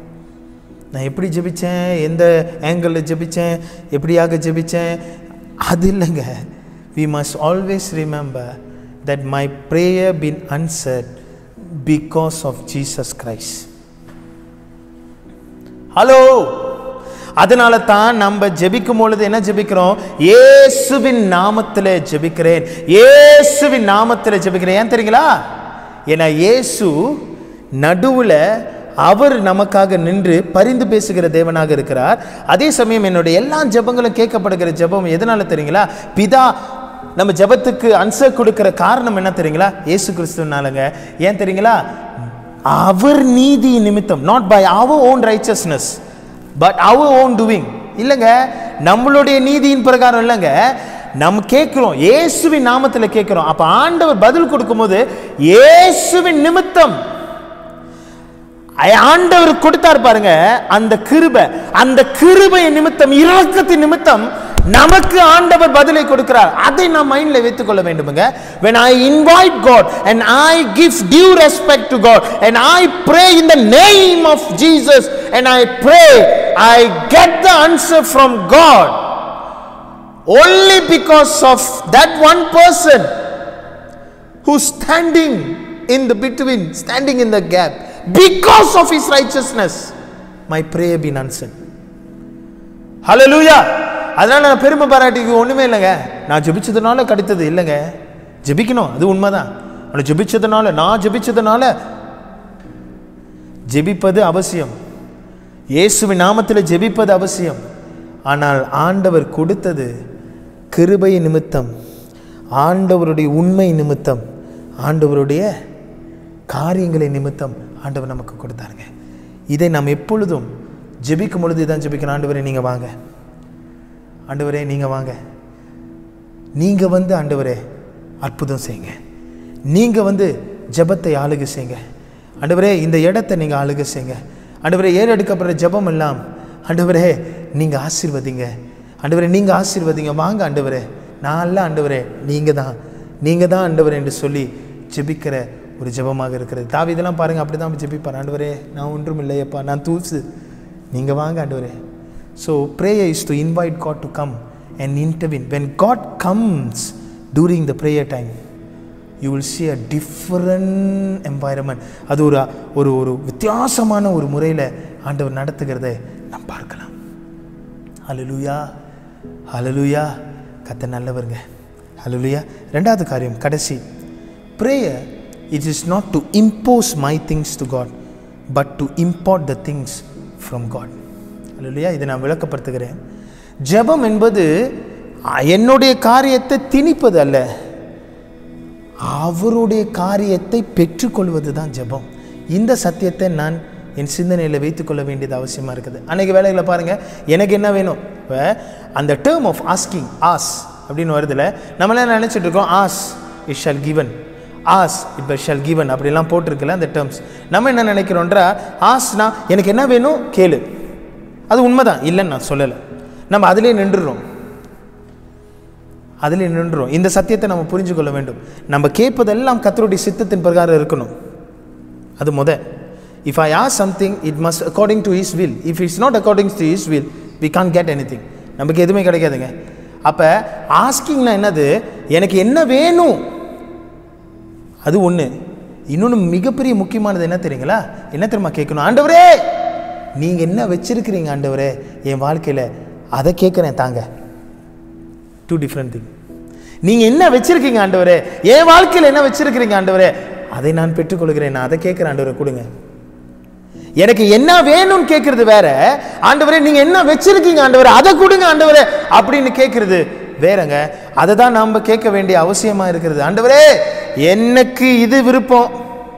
நான் எப்படி ஜெபிச்சேன் எந்த ஆங்கிளில் ஜெபிச்சேன் எப்படியாக ஜெபிச்சேன் அது இல்லைங்க we must always remember that my prayer been answered because of Jesus Christ hello அதனால தான் நம்ம ஜெபிக்கும் பொழுது என்ன ஜெபிக்கிறோம் இயேசுவின் நாமத்தில் ஜெபிக்கிறேன் இயேசுவின் நாமத்தில் ஜெபிக்கிறேன் ஏன் தெரியுங்களா ஏன்னா இயேசு நடுவில் அவர் நமக்காக நின்று பரிந்து பேசுகிற தேவனாக இருக்கிறார் அதே சமயம் என்னுடைய எல்லா ஜெபங்களும் கேட்கப்படுகிற ஜெபம் எதனால தெரியுங்களா பிதா நம்ம ஜெபத்துக்கு அன்சர் கொடுக்கிற காரணம் என்ன தெரியுங்களா இயேசு கிறிஸ்துவனாலங்க ஏன் தெரியுங்களா அவர் நீதி நிமித்தம் not by our own righteousness but our own doing இல்லைங்க நம்மளுடைய நீதியின் பிரகாரம் இல்லைங்க நம்ம கேட்கிறோம் இயேசுவின் நாமத்தில் கேட்கிறோம் அப்ப ஆண்டவர் பதில் கொடுக்கும்போது இயேசுவின் நிமித்தம் ஐ- ஆண்டவர் கொடுத்தார் பாருங்க அந்த கிருபை அந்த கிருபை நிமித்தம் இரக்கத்தின் நிமித்தம் நமக்கு ஆண்டவர் பதிலை கொடுக்கிறார் அதை நாம் மைண்ட்ல வைத்துக் கொள்ள வேண்டுமுங்க when i invite god and i give due respect to god and i pray in the name of jesus and i pray i get the answer from god only because of that one person who's standing in the between, standing in the gap, because of his righteousness, my prayer been answered. ஹalleluya அதனால நான் பெருமை பாராட்டிக்கு ஒண்ணுமே இல்லைங்க நான் ஜெபிச்சதுனால கிடைத்தது இல்லைங்க ஜெபிக்கணும் அது உண்மைதான் ஆனால் ஜெபிச்சதுனால நான் ஜெபிச்சதுனால ஜெபிப்பது அவசியம் இயேசுவின் நாமத்தில் ஜெபிப்பது அவசியம் ஆனால் ஆண்டவர் கொடுத்தது கிருபை நிமித்தம் ஆண்டவருடைய உண்மை நிமித்தம் ஆண்டவருடைய காரியங்களை நிமித்தம் ஆண்டவர் நமக்கு கொடுத்தாருங்க இதை நாம் எப்பொழுதும் ஜெபிக்கும் பொழுது இதான் ஜெபிக்கணும் ஆண்டவரே நீங்கள் வாங்க ஆண்டவரே நீங்கள் வாங்க நீங்கள் வந்து ஆண்டவரே அற்புதம் செய்யுங்க நீங்கள் வந்து ஜெபத்தை ஆளுகை செய்யுங்க ஆண்டவரே இந்த இடத்தை நீங்கள் ஆளுகை செய்யுங்க ஆண்டவரே ஏறெடுக்கப்படுற ஜெபம் எல்லாம் ஆண்டவரே நீங்கள் ஆசீர்வதிங்க ஆண்டவரே நீங்கள் ஆசீர்வதிங்க வாங்க ஆண்டவரே நான் அல்ல ஆண்டவரே நீங்கள் தான் நீங்கள் தான் ஆண்டவரே என்று சொல்லி ஜெபிக்கிற ஒரு ஜெபமாக இருக்கிறது தாவி இதெல்லாம் பாருங்கள் அப்படி தான் ஜெபிப்பார் ஆண்டவரே நான் ஒன்றும் இல்லையப்பா நான் தூசு நீங்கள் வாங்க ஆண்டவரே so prayer is to invite God to come and intervene when God comes during the prayer time you will see a different environment அது ஒரு ஒரு ஒரு வித்தியாசமான ஒரு முறையில் ஆண்டவர் நடத்துகிறதை நாம் பார்க்கலாம் ஹalleluya ஹalleluya கத்த நல்லவருங்க ஹalleluya ரெண்டாவது காரியம் கடைசி prayer it is not to impose my things to God but to import the things from God hallelujah இதை நான் விளக்கப்படுத்துகிறேன் ஜெபம் என்பது அ, என்னுடைய காரியத்தை திணிப்பது அல்ல அவருடைய காரியத்தை பெற்றுக்கொள்வது தான் ஜெபம் இந்த சத்தியத்தை நான் என் சிந்தனையில் வைத்துக்கொள்ள வேண்டியது அவசியமாக இருக்குது அன்றைக்கி வேலைகளை பாருங்கள் எனக்கு என்ன வேணும் இப்போ அந்த டேர்ம் ஆஃப் ஆஸ்கிங் ஆஸ் அப்படின்னு வருதுல நம்மளாம் நினச்சிட்டு இருக்கோம் ask it shall given ask இப்போ ஷால் கிவன் அப்படிலாம் போட்டிருக்குல்ல அந்த டேர்ம்ஸ் நம்ம என்ன நினைக்கிறோன்றா ஆஸ்னா எனக்கு என்ன வேணும் கேளு அது உண்மைதான் இல்லைன்னு நான் சொல்லலை நம்ம அதிலே நின்றுறோம் அதில் நின்றுரும் இந்த சத்தியத்தை நம்ம புரிஞ்சு கொள்ள வேண்டும் நம்ம கேட்பதெல்லாம் கத்தருடைய சித்தத்தின் பிரகாரம் இருக்கணும் அது முத if I ask something it must according to his will if it's not according to his will we can't get anything நமக்கு எதுவுமே கிடைக்காதுங்க அப்போ ஆஸ்கிங்னா என்னது எனக்கு என்ன வேணும் அது ஒன்று இன்னொன்று மிகப்பெரிய முக்கியமானது என்ன தெரியுங்களா என்ன தெரியுமா கேட்கணும் ஆண்டவரே நீங்கள் என்ன வச்சிருக்கிறீங்க ஆண்டவரே என் வாழ்க்கையில் அதை கேட்குறேன் தாங்க டூ டிஃப்ரெண்ட் திங் நீங்கள் என்ன வச்சிருக்கீங்க ஆண்டவரே என் வாழ்க்கையில் என்ன வச்சிருக்கிறீங்க ஆண்டவரே அதை நான் பெற்றுக்கொள்கிறேன் நான் அதை கேட்குறேன் ஆண்டவரே கொடுங்க எனக்கு என்ன வேணும்னு கேட்கறது வேற ஆண்டவரே நீங்க என்ன வச்சிருக்கீங்க ஆண்டவரே அதை கொடுங்க ஆண்டவரே அப்படின்னு கேட்கறது வேறங்க அதை தான் நாம் கேட்க வேண்டிய அவசியமா இருக்கிறது ஆண்டவரே எனக்கு இது விருப்பம்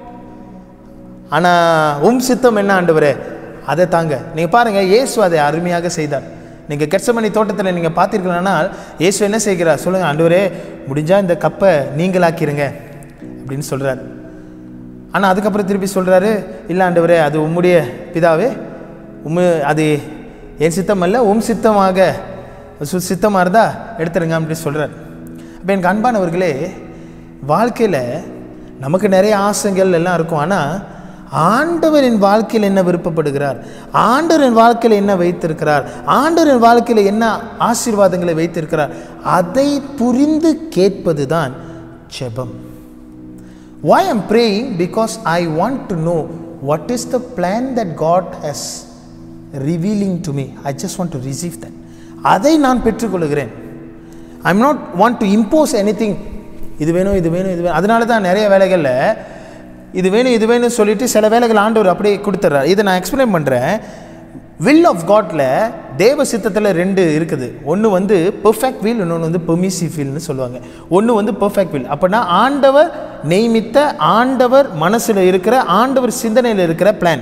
ஆனா உம் சித்தம் என்ன ஆண்டவரே அதை தாங்க நீங்க பாருங்க இயேசு அதை அருமையாக செய்தார் நீங்க கெட்சமணி தோட்டத்தில் நீங்க பார்த்தீர்களானால் இயேசு என்ன செய்கிறார் சொல்லுங்க ஆண்டவரே முடிஞ்சா இந்த கப்பை நீங்களாக்கிருங்க அப்படின்னு சொல்றாரு ஆனா அதுக்கப்புறம் திருப்பி சொல்றாரு இல்லை ஆண்டவரே அது உம்முடைய பிதாவே உம்மு அது என் சித்தம் அல்ல உம் சித்தமாக சு சித்தமாக இருந்தா எடுத்துருங்க அப்படின்னு சொல்றாரு அப்போ எனக்கு அன்பானவர்களே வாழ்க்கையில் நமக்கு நிறைய ஆசைகள் எல்லாம் இருக்கும் ஆனால் ஆண்டவரின் வாழ்க்கையில் என்ன விருப்பப்படுகிறார் ஆண்டவரின் வாழ்க்கையில் என்ன வைத்திருக்கிறார் ஆண்டவரின் வாழ்க்கையில் என்ன ஆசீர்வாதங்களை வைத்திருக்கிறார் அதை புரிந்து கேட்பது தான் ஜெபம் Why I'm praying? Because I want to know what is the plan that God has revealing to me. I just want to receive that. அதை நான் பெற்றுக்கொள்கிறேன் I'm not want to impose anything இது வேணும் இது வேணும் இது வேணும் அதனால தான் நிறைய வேலைகளில் இது வேணும் இது வேணும்னு சொல்லிட்டு சில வேலைகள் ஆண்டவர் அப்படியே கொடுத்துட்றாரு இதை நான் எக்ஸ்பிளைன் பண்ணுறேன் வில் ஆஃப் காட்ல தேவ சித்தத்தில் ரெண்டு இருக்குது ஒன்று வந்து பெர்ஃபெக்ட் வில் இன்னொன்று வந்து பெர்மிசிவ் வில்னு சொல்லுவாங்க ஒன்று வந்து பெர்ஃபெக்ட் வில் அப்படின்னா ஆண்டவர் நியமித்த ஆண்டவர் மனசில் இருக்கிற ஆண்டவர் சிந்தனையில் இருக்கிற பிளான்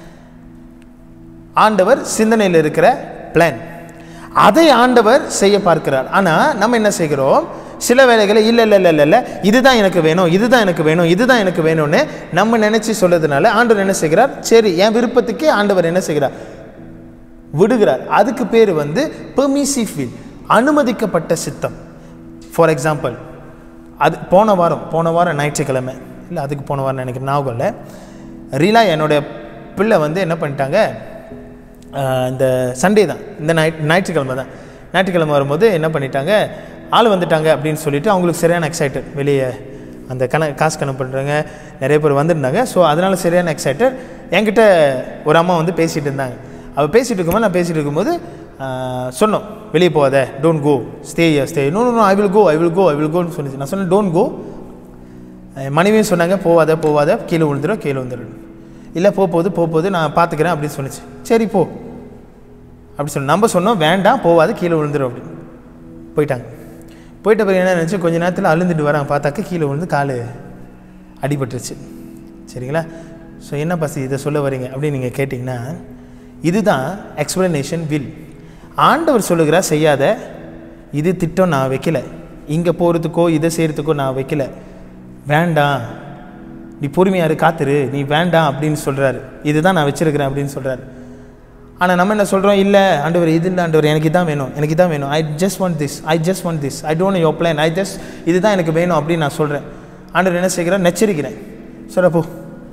ஆண்டவர் சிந்தனையில் இருக்கிற பிளான் அதை ஆண்டவர் செய்ய பார்க்கிறார் ஆனால் நம்ம என்ன செய்கிறோம் சில வேலைகளை இல்லை இல்லை இல்லை இல்லை இல்லை இதுதான் எனக்கு வேணும் இதுதான் எனக்கு வேணும் இதுதான் எனக்கு வேணும்னு நம்ம நினச்சி சொல்றதுனால ஆண்டவர் என்ன செய்கிறார் சரி என் விருப்பத்துக்கே ஆண்டவர் என்ன செய்கிறார் விடுகிறார் அதுக்கு பேர் வந்து பெர்மிசிவ் வில் அனுமதிக்கப்பட்ட சித்தம் ஃபார் எக்ஸாம்பிள் அது போன வாரம் போன வாரம் ஞாயிற்றுக்கிழமை இல்லை அதுக்கு போன வாரம் நினைக்கிறேன் ஞாபகம் இல்லை ரீலா என்னுடைய பிள்ளை வந்து என்ன பண்ணிட்டாங்க ஆஹ் இந்த சண்டே தான் இந்த ஞாயிற் ஞாயிற்றுக்கிழமை தான் ஞாயிற்றுக்கிழமை வரும்போது என்ன பண்ணிட்டாங்க ஆள் வந்துட்டாங்க அப்படின்னு சொல்லிட்டு அவங்களுக்கு சரியான எக்ஸைட்டட் வெளியே அந்த கண காசு கணக்கு பண்ணுறவங்க நிறைய பேர் வந்திருந்தாங்க ஸோ அதனால் சரியான எக்ஸைட்டட் என்கிட்ட ஒரு அம்மா வந்து பேசிகிட்டு இருந்தாங்க அவள் பேசிகிட்டு இருக்கும்போது நான் பேசிகிட்டு இருக்கும்போது ஆஹ், சொன்னோம் வெளியே போகாத don't go stay stay no no I will go I will go I will கோன்னு சொன்னிச்சு நான் சொன்னேன் டோன்ட் கோ மனைவியும் சொன்னாங்க போவாத போவாத கீழே விழுந்துடும் கீழே விழுந்துடும் இல்லை போ போகுது போ போகுது நான் பார்த்துக்கிறேன் அப்படின்னு சொன்னிச்சு சரி போ அப்படி சொல்லி நம்ம சொன்னோம் வேண்டாம் போவாது கீழே விழுந்துடும் அப்படின்னு போயிட்டாங்க போயிட்ட பிறகு என்ன நினச்சி கொஞ்ச நேரத்தில் அழுந்துட்டு வராங்க பார்த்தாக்க கீழே விழுந்து கால் அடிபட்டுருச்சு சரிங்களா ஸோ என்ன பசி இதை சொல்ல வரீங்க அப்படின்னு நீங்கள் கேட்டிங்கன்னா இதுதான் எக்ஸ்பிளனேஷன் வில் ஆண்டவர் சொல்லுகிறார் செய்யாத இது திட்டம் நான் வைக்கல இங்கே போகிறதுக்கோ இதை செய்கிறதுக்கோ நான் வைக்கல வேண்டாம் நீ பொறுமையாரு காத்துரு நீ வேண்டாம் அப்படின்னு சொல்கிறாரு இதுதான் நான் வச்சிருக்கிறேன் அப்படின்னு சொல்கிறாரு ஆனால் நம்ம என்ன சொல்கிறோம் இல்லை ஆண்டவர் இது இல்லை ஆண்டவர் எனக்கு இதான் வேணும் எனக்கு இதான் வேணும் I just want this I just want this I don't your plan I just இதுதான் எனக்கு வேணும் அப்படின்னு நான் சொல்கிறேன் ஆண்டவர் என்ன செய்கிறேன் நெச்சரிக்கிறேன் சொல்ற போ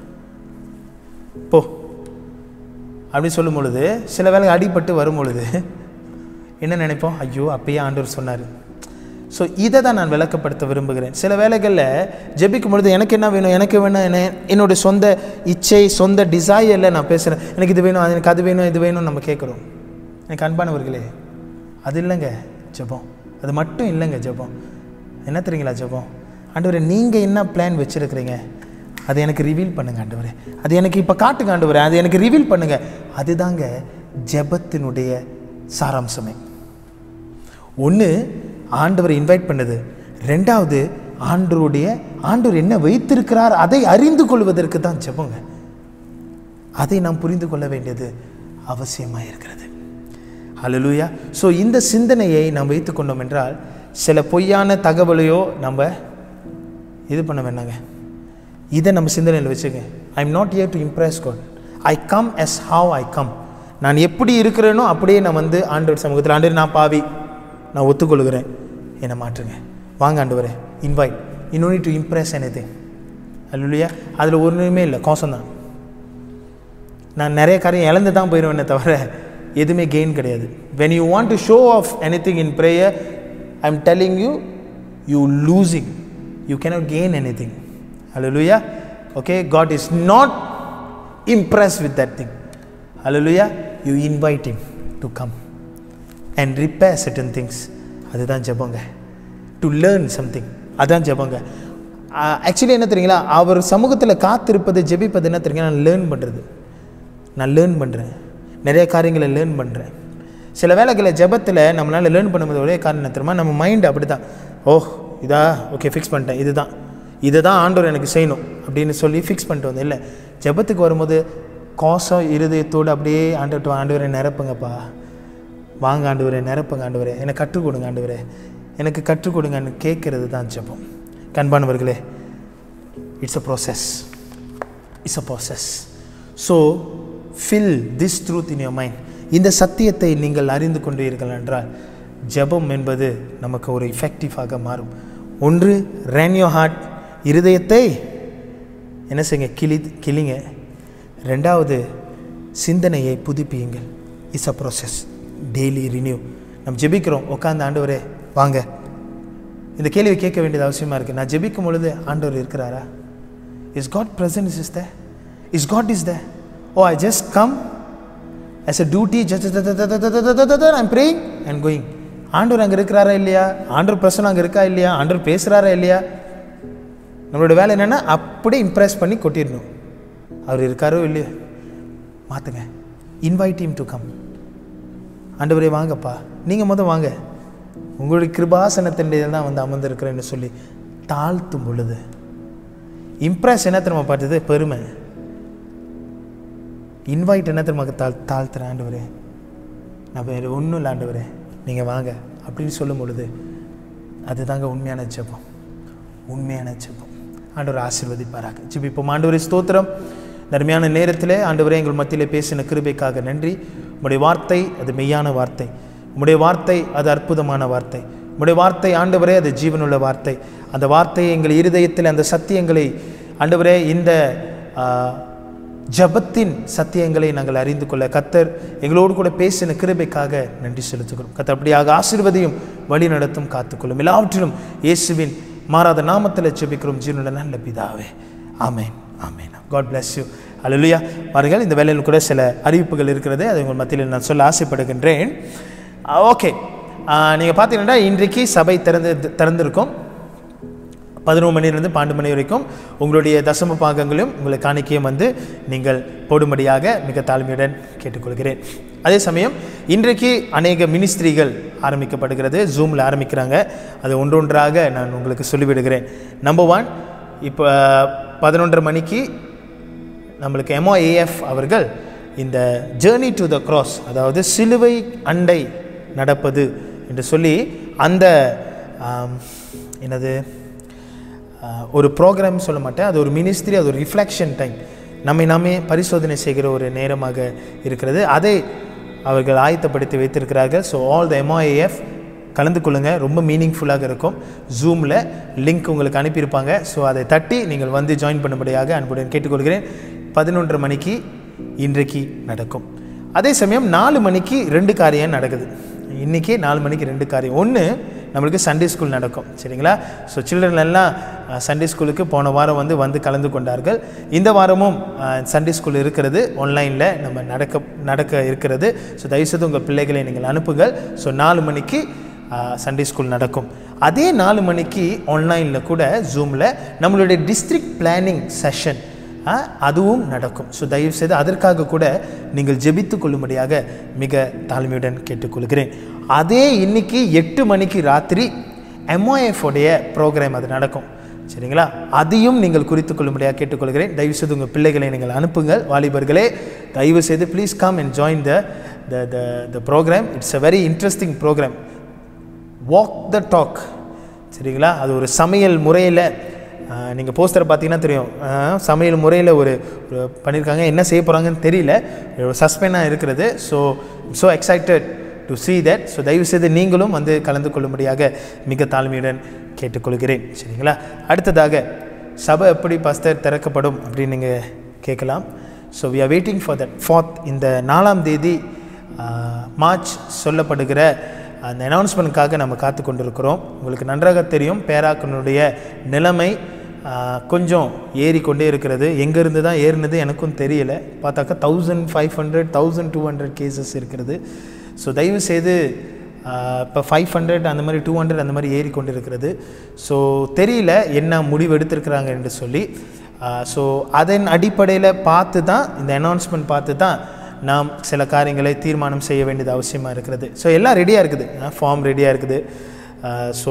போ அப்படி சொல்லும் பொழுது சில வேளை அடிபட்டு வரும் பொழுது என்ன நினைப்போம் ஐயோ அப்பயே ஆண்டவர் சொன்னார் ஸோ இதை தான் நான் விளக்கப்படுத்த விரும்புகிறேன் சில வேளைகளில் ஜெபிக்கும் பொழுது எனக்கு என்ன வேணும் எனக்கு வேணும் என்ன என்னுடைய சொந்த இச்சை சொந்த டிசையரில் நான் பேசுகிறேன் எனக்கு இது வேணும் அது எனக்கு அது வேணும் இது வேணும்னு நம்ம கேட்குறோம் எனக்கு அன்பானவர்களே அது இல்லைங்க ஜெபம் அது மட்டும் இல்லைங்க ஜெபம் என்ன தெரியுங்களா ஜெபம் ஆண்டவரே நீங்கள் என்ன பிளான் வச்சுருக்கிறீங்க அதை எனக்கு ரிவீல் பண்ணுங்க ஆண்டவரே அது எனக்கு இப்போ காட்டுங்க ஆண்டவரே அது எனக்கு ரிவீல் பண்ணுங்க அதுதாங்க ஜெபத்தினுடைய சாராம்சமே ஒன்று ஆண்டவரை இன்வைட் பண்ணுது ரெண்டாவது ஆண்டவருடைய ஆண்டவர் என்ன வைத்திருக்கிறார் அதை அறிந்து கொள்வதற்கு தான் ஜெபங்க அதை நாம் புரிந்து கொள்ள வேண்டியது அவசியமாக இருக்கிறது ஹalleluya ஸோ இந்த சிந்தனையை நாம் வைத்துக்கொண்டோம் என்றால் சில பொய்யான தகவலையோ நம்ம இது பண்ண வேண்டாங்க இதை நம்ம சிந்தனையில் வச்சுங்க I am not here to impress God I come as how I come நான் எப்படி இருக்கிறேனோ அப்படியே நான் வந்து ஆண்டவர் சமூகத்தில் ஆண்டவர் நான் பாவி நான் ஒத்துக்கொள்கிறேன் என்னை மாற்றுங்க வாங்க ஆண்டவரே இன்வைட் இன்னொன்று டு இம்ப்ரெஸ் anything அல்லையா அதில் ஒன்றுமே இல்லை கோசம்தான் நான் நிறைய காரியம் இழந்து தான் போயிடுவேனே தவிர எதுவுமே கெயின் கிடையாது when you want to show off anything in prayer I am telling you you losing you cannot gain anything hallelujah okay God is not impress with that thing hallelujah you invite him to come and repair certain things அதுதான் ஜெபங்க to learn something அதான் ஜெபங்க actually என்ன தெரியுங்களா அவர் சமூகத்தில் காத்திருப்பது ஜெபிப்பது என்ன தெரியுங்க நான் லேர்ன் பண்ணுறது நான் லேர்ன் பண்ணுறேன் நிறைய காரியங்களை லேர்ன் பண்ணுறேன் சில வேலைகளில் ஜெபத்தில் நம்மளால் லேர்ன் பண்ணும்போது ஒரே காரணம் என்ன தெரியுமா நம்ம மைண்ட் அப்படி தான் ஓஹ் இதா ஓகே ஃபிக்ஸ் பண்ணிட்டேன் இதுதான் இதை தான் ஆண்டவர் எனக்கு செய்யணும் அப்படின்னு சொல்லி ஃபிக்ஸ் பண்ணிட்டு வந்தேன் இல்லை ஜெபத்துக்கு வரும்போது கோசம் இருதயத்தோடு அப்படியே ஆண்டவர்கிட்ட ஆண்டவரை நிரப்புங்கப்பா வாங்க ஆண்டவரே நிரப்புங்க ஆண்டவரே எனக்கு கற்றுக் கொடுங்க ஆண்டவரே எனக்கு கற்றுக் கொடுங்கன்னு கேட்கறது தான் ஜெபம் கண்பானவர்களே it's a process it's a process so fill this truth in your mind இந்த சத்தியத்தை நீங்கள் அறிந்து கொண்டீர்கள் என்றால் ஜெபம் என்பது நமக்கு ஒரு இஃபெக்டிவாக மாறும் ஒன்று ரேன் யோர் ஹார்ட் இருதயத்தை என்ன செய்யுங்க கிளி கிளிங்க ரெண்டாவது சிந்தனையை புதுப்பியுங்கள் it's a process daily renew நம்ம ஜெபிக்கிறோம் உட்காந்து ஆண்டவரே வாங்க இந்த கேள்வி கேட்க வேண்டியது அவசியமாக இருக்குது நான் ஜெபிக்கும் பொழுது ஆண்டவர் இருக்கிறாரா is God present is the is God is the oh I just come as a duty just I'm praying and going ஆண்டவர் அங்கே இருக்கிறாரா இல்லையா ஆண்டவர் பிரசனம் அங்கே இருக்கா இல்லையா ஆண்டவர் பேசுகிறாரா இல்லையா நம்மளோட வேலை என்னென்னா அப்படியே இம்ப்ரெஸ் பண்ணி கொட்டிடணும் அவர் இருக்காரோ இல்லையோ மாற்றுங்க இன்வைட் him டு கம் ஆண்டவரே வாங்கப்பா நீங்கள் முத வாங்க உங்களுடைய கிருபாசனத்தின் தான் வந்து அமர்ந்திருக்கிறேன்னு சொல்லி தாழ்த்தும் பொழுது இம்ப்ரெஸ் என்ன திரும்ப பார்த்தது பெருமை இன்வைட் என்ன திரும்ப தாழ் தாழ்த்துறேன் ஆண்டவரே நான் வேறு ஒன்றும் இல்லை ஆண்டவரே நீங்கள் வாங்க அப்படின்னு சொல்லும் பொழுது அதுதாங்க உண்மையான ஜெபம் உண்மையான ஜெபம் ஆண்டவர் ஆசீர்வதிப்பாராக ஜெபிப்போம் ஆண்டவரே ஸ்தோத்திரம் நர்மையான நேரத்தில் ஆண்டவரே எங்கள் மத்தியிலே பேசின கிருபைக்காக நன்றி உம்முடைய வார்த்தை அது மெய்யான வார்த்தை உம்முடைய வார்த்தை அது அற்புதமான வார்த்தை உம்முடைய வார்த்தை ஆண்டவரே அது ஜீவனுள்ள வார்த்தை அந்த வார்த்தையை எங்கள் இருதயத்தில் அந்த சத்தியங்களை ஆண்டவரே இந்த ஆ, ஜபத்தின் சத்தியங்களை நாங்கள் அறிந்து கொள்ள கத்தர் எங்களோடு கூட பேசின கிருபைக்காக நன்றி செலுத்துகிறோம் கத்தர் அப்படியாக ஆசீர்வதியும் வழி நடத்தும் காத்துக்கொள்ளும் எல்லாவற்றிலும் இயேசுவின் மாறாத நாமத்தில் ஜெபிக்கிறோம் ஜீவனுள்ள நல்ல பிதாவே ஆமென் ஆமென் காட் bless யூ அல்லேலூயா பாருங்கள் இந்த வேலையில் கூட சில அறிவிப்புகள் இருக்கிறது அதை உங்கள் மத்தியில் நான் சொல்ல ஆசைப்படுகின்றேன் ஓகே நீங்கள் பார்த்தீங்கன்னா இன்றைக்கு சபை திறந்து திறந்திருக்கும் பதினோரு மணிலிருந்து பன்னெண்டு மணி வரைக்கும் உங்களுடைய தசம பாகங்களும் உங்களை காணிக்கையும் வந்து நீங்கள் போடும்படியாக மிக தாழ்மையுடன் கேட்டுக்கொள்கிறேன் அதே சமயம் இன்றைக்கு அநேக மினிஸ்திரிகள் ஆரம்பிக்கப்படுகிறது ஜூமில் ஆரம்பிக்கிறாங்க அது ஒன்றொன்றாக நான் உங்களுக்கு சொல்லிவிடுகிறேன் நம்பர் ஒன் இப்போ பதினொன்றரை மணிக்கு நம்மளுக்கு எம்ஓஏஎஃப் அவர்கள் இந்த ஜேர்னி டு த கிராஸ் அதாவது சிலுவை அண்டை நடப்பது என்று சொல்லி அந்த ஆம், என்னது ஆஹ், ஒரு ப்ரோக்ராம் சொல்ல மாட்டேன் அது ஒரு மினிஸ்ட்ரி அது ஒரு ரிஃப்ளெக்ஷன் டைம் நம்மை நாமே பரிசோதனை செய்கிற ஒரு நேரமாக இருக்கிறது அதை அவர்கள் ஆயத்தப்படுத்தி வைத்திருக்கிறார்கள் ஸோ ஆல் த எம்ஓஏஎஃப் கலந்து கொள்ளுங்கள் ரொம்ப மீனிங்ஃபுல்லாக இருக்கும் ஜூமில் லிங்க் உங்களுக்கு அனுப்பியிருப்பாங்க ஸோ அதை தட்டி நீங்கள் வந்து ஜாயின் பண்ணும்படியாக அன்புடன் கேட்டுக்கொள்கிறேன் பதினொன்றரை மணிக்கு இன்றைக்கு நடக்கும் அதே சமயம் நாலு மணிக்கு ரெண்டு காரியம் நடக்குது இன்றைக்கே நாலு மணிக்கு ரெண்டு காரியம் ஒன்று நம்மளுக்கு சண்டே ஸ்கூல் நடக்கும் சரிங்களா ஸோ சில்ட்ரன் எல்லாம் சண்டே ஸ்கூலுக்கு போன வாரம் வந்து வந்து கலந்து கொண்டார்கள் இந்த வாரமும் சண்டே ஸ்கூல் இருக்கிறது ஆன்லைனில் நம்ம நடக்க நடக்க இருக்கிறது ஸோ தயவுசெய்து உங்கள் பிள்ளைகளை நீங்கள் அனுப்புங்கள் ஸோ நாலு மணிக்கு சண்டே ஸ்கூல் நடக்கும் அதே நாலு மணிக்கு ஆன்லைனில் கூட ஜூமில் நம்மளுடைய டிஸ்ட்ரிக்ட் பிளானிங் செஷன் அதுவும் நடக்கும் ஸோ தயவுசெய்து அதற்காக கூட நீங்கள் ஜெபித்து கொள்ளும்படியாக மிக தாழ்மையுடன் கேட்டுக்கொள்கிறேன் அதே இன்னைக்கு எட்டு மணிக்கு ராத்திரி MOF உடைய ப்ரோக்ராம் அது நடக்கும் சரிங்களா அதையும் நீங்கள் குறித்து கொள்ளும்படியாக கேட்டுக்கொள்கிறேன் தயவுசெய்து உங்கள் பிள்ளைகளை நீங்கள் அனுப்புங்கள் வாலிபர்களே தயவுசெய்து please come and join the the the the program it's a very interesting program walk the talk சரிங்களா அது ஒரு சமையல் முறையில் நீங்கள் போஸ்டரை பார்த்தீங்கன்னா தெரியும் ஆஹ், சமையல் முறையில் ஒரு ஒரு பண்ணியிருக்காங்க என்ன செய்ய போகிறாங்கன்னு தெரியல ஒரு சஸ்பெண்டாக இருக்கிறது so so excited to see that so தயவுசெய்து நீங்களும் வந்து கலந்து கொள்ளும்படியாக மிக தாழ்மையுடன் கேட்டுக்கொள்கிறேன் சரிங்களா அடுத்ததாக சபை எப்படி பஸ்தர் திறக்கப்படும் அப்படின்னு நீங்கள் கேட்கலாம் so we are waiting for that fourth இந்த நாலாம் தேதி ஆஹ், மார்ச் சொல்லப்படுகிற அந்த அனௌன்ஸ்மெண்ட்காக நம்ம காத்து கொண்டிருக்கிறோம் உங்களுக்கு நன்றாக தெரியும் பேராக்கனுடைய நிலைமை ஆஹ், கொஞ்சம் ஏறிக்கொண்டே இருக்கிறது எங்கேருந்து தான் ஏறினது எனக்கும் தெரியல பார்த்தாக்கா thousand five hundred thousand two hundred cases இருக்கிறது ஸோ தயவு செய்து இப்போ ஃபைவ் ஹண்ட்ரட் அந்த மாதிரி டூ ஹண்ட்ரட் அந்த மாதிரி ஏறிக்கொண்டு இருக்கிறது ஸோ தெரியல என்ன முடிவு எடுத்திருக்கிறாங்க என்று சொல்லி ஸோ அதன் அடிப்படையில் பார்த்து தான் இந்த அனௌன்ஸ்மெண்ட் பார்த்து தான் நாம் சில காரியங்களை தீர்மானம் செய்ய வேண்டியது அவசியமாக இருக்கிறது ஸோ எல்லாம் ரெடியாக இருக்குது ஃபார்ம் ரெடியாக இருக்குது ஸோ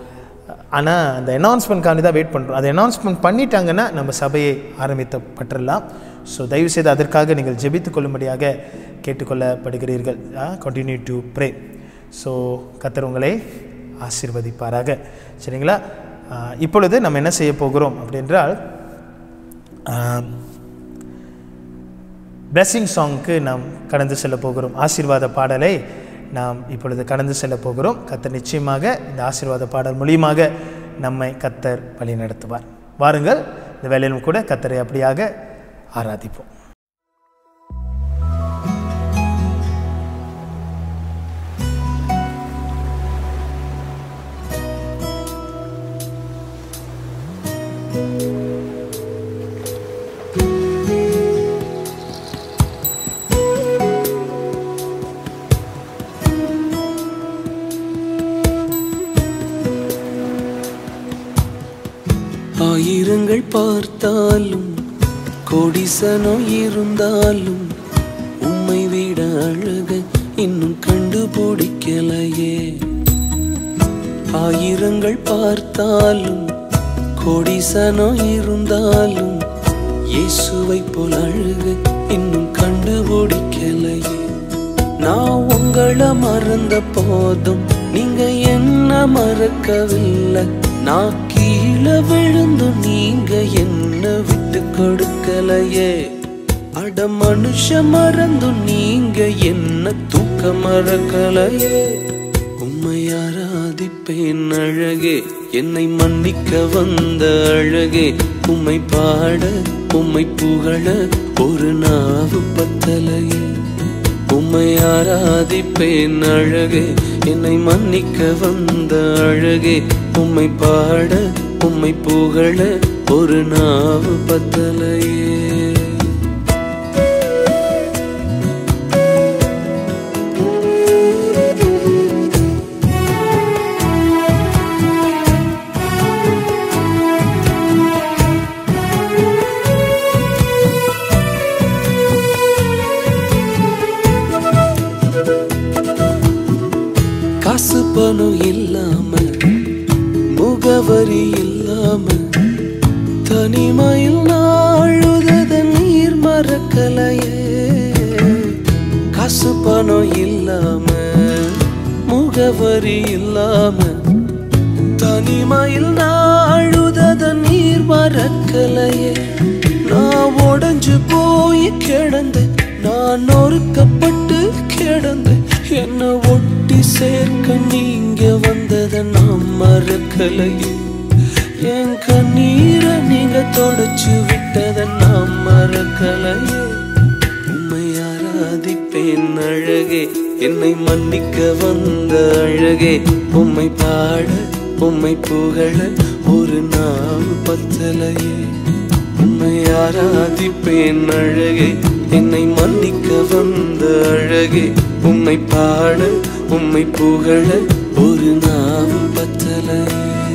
ஆனால் அந்த அனௌன்ஸ்மெண்ட்காண்டி தான் வெயிட் பண்ணுறோம் அதை அனௌன்ஸ்மெண்ட் பண்ணிட்டாங்கன்னா நம்ம சபையை ஆரம்பித்த பற்றலாம் ஸோ தயவுசெய்து அதற்காக நீங்கள் ஜெபித்துக் கொள்ளும்படியாக கேட்டுக்கொள்ளப்படுகிறீர்கள் கண்டினியூ டு ப்ரே ஸோ கத்தர் உங்களை ஆசீர்வதிப்பாராக சரிங்களா ஆஹ் இப்பொழுது நம்ம என்ன செய்ய போகிறோம் அப்படின்றால் blessing சாங்க்கு நாம் கடந்து செல்ல போகிறோம் ஆசீர்வாத பாடலை நாம் இப்பொழுது கடந்து செல்ல போகிறோம் கத்தர் நிச்சயமாக இந்த ஆசீர்வாத பாடல் மூலியமாக நம்மை கத்தர் வழி நடத்துவார் வாருங்கள் இந்த வேலையிலும் கூட கத்தரை அப்படியாக ஆராதிப்போம் ஆயிரங்கள் பார்த்தாலும் கோடிசனம் இருந்தாலும் உம்மை விட அழக இன்னும் கண்டுபிடிக்கலையே ஆயிரங்கள் பார்த்தாலும் கோடிசனம் இருந்தாலும் இயேசுவை போல் அழக இன்னும் கண்டுபிடிக்கலையே நான் உங்களை மறந்த போதும் நீங்க என்ன மறக்கவில்லை நான் கீழே விழுந்து நீங்க என்ன விட்டு கொடுக்கலையே அட மனுஷ மறந்து நீங்க என்ன தூக்க மறக்கலையே உம்மை ஆராதிப்பேன் அழகே என்னை மன்னிக்க வந்த அழகே உம்மை பாட உம்மை புகழ ஒரு நாவு பத்தலையே உம்மை ஆராதிப்பேன் அழகே என்னை மன்னிக்க வந்த அழகே உம்மை பாட உம்மை புகழ ஒரு நாவு பத்தலையே பணம் இல்லாம முகவரி இல்லாம தனிமையில் நாழுதத நீர் மறக்கலையே காசு பணம் இல்லாம முகவரி இல்லாம தனிமையில் நாழுதத நீர் மறக்கலையே நான் உடைஞ்சு போய் கிடந்தேன் நான் நொறுக்கப்பட்டு கிடந்தேன் என்ன ஒட்டி சேர்க்க நீங்க வந்தத நான் மறக்கலையே என் கண்ணீரை நீங்க தொடச்சு விட்டத நான் மறக்கலையே உம்மை ஆராதிப்பேன் அழகே என்னை மன்னிக்க வந்த அழகே உம்மை பாட உம்மை புகழ ஒரு நாள் பத்தலையே உம்மை ஆராதிப்பேன் அழகே என்னை மன்னிக்க வந்த அழகே உம்மை பாட உம்மை புகழ ஒரு நாள் பத்தலையே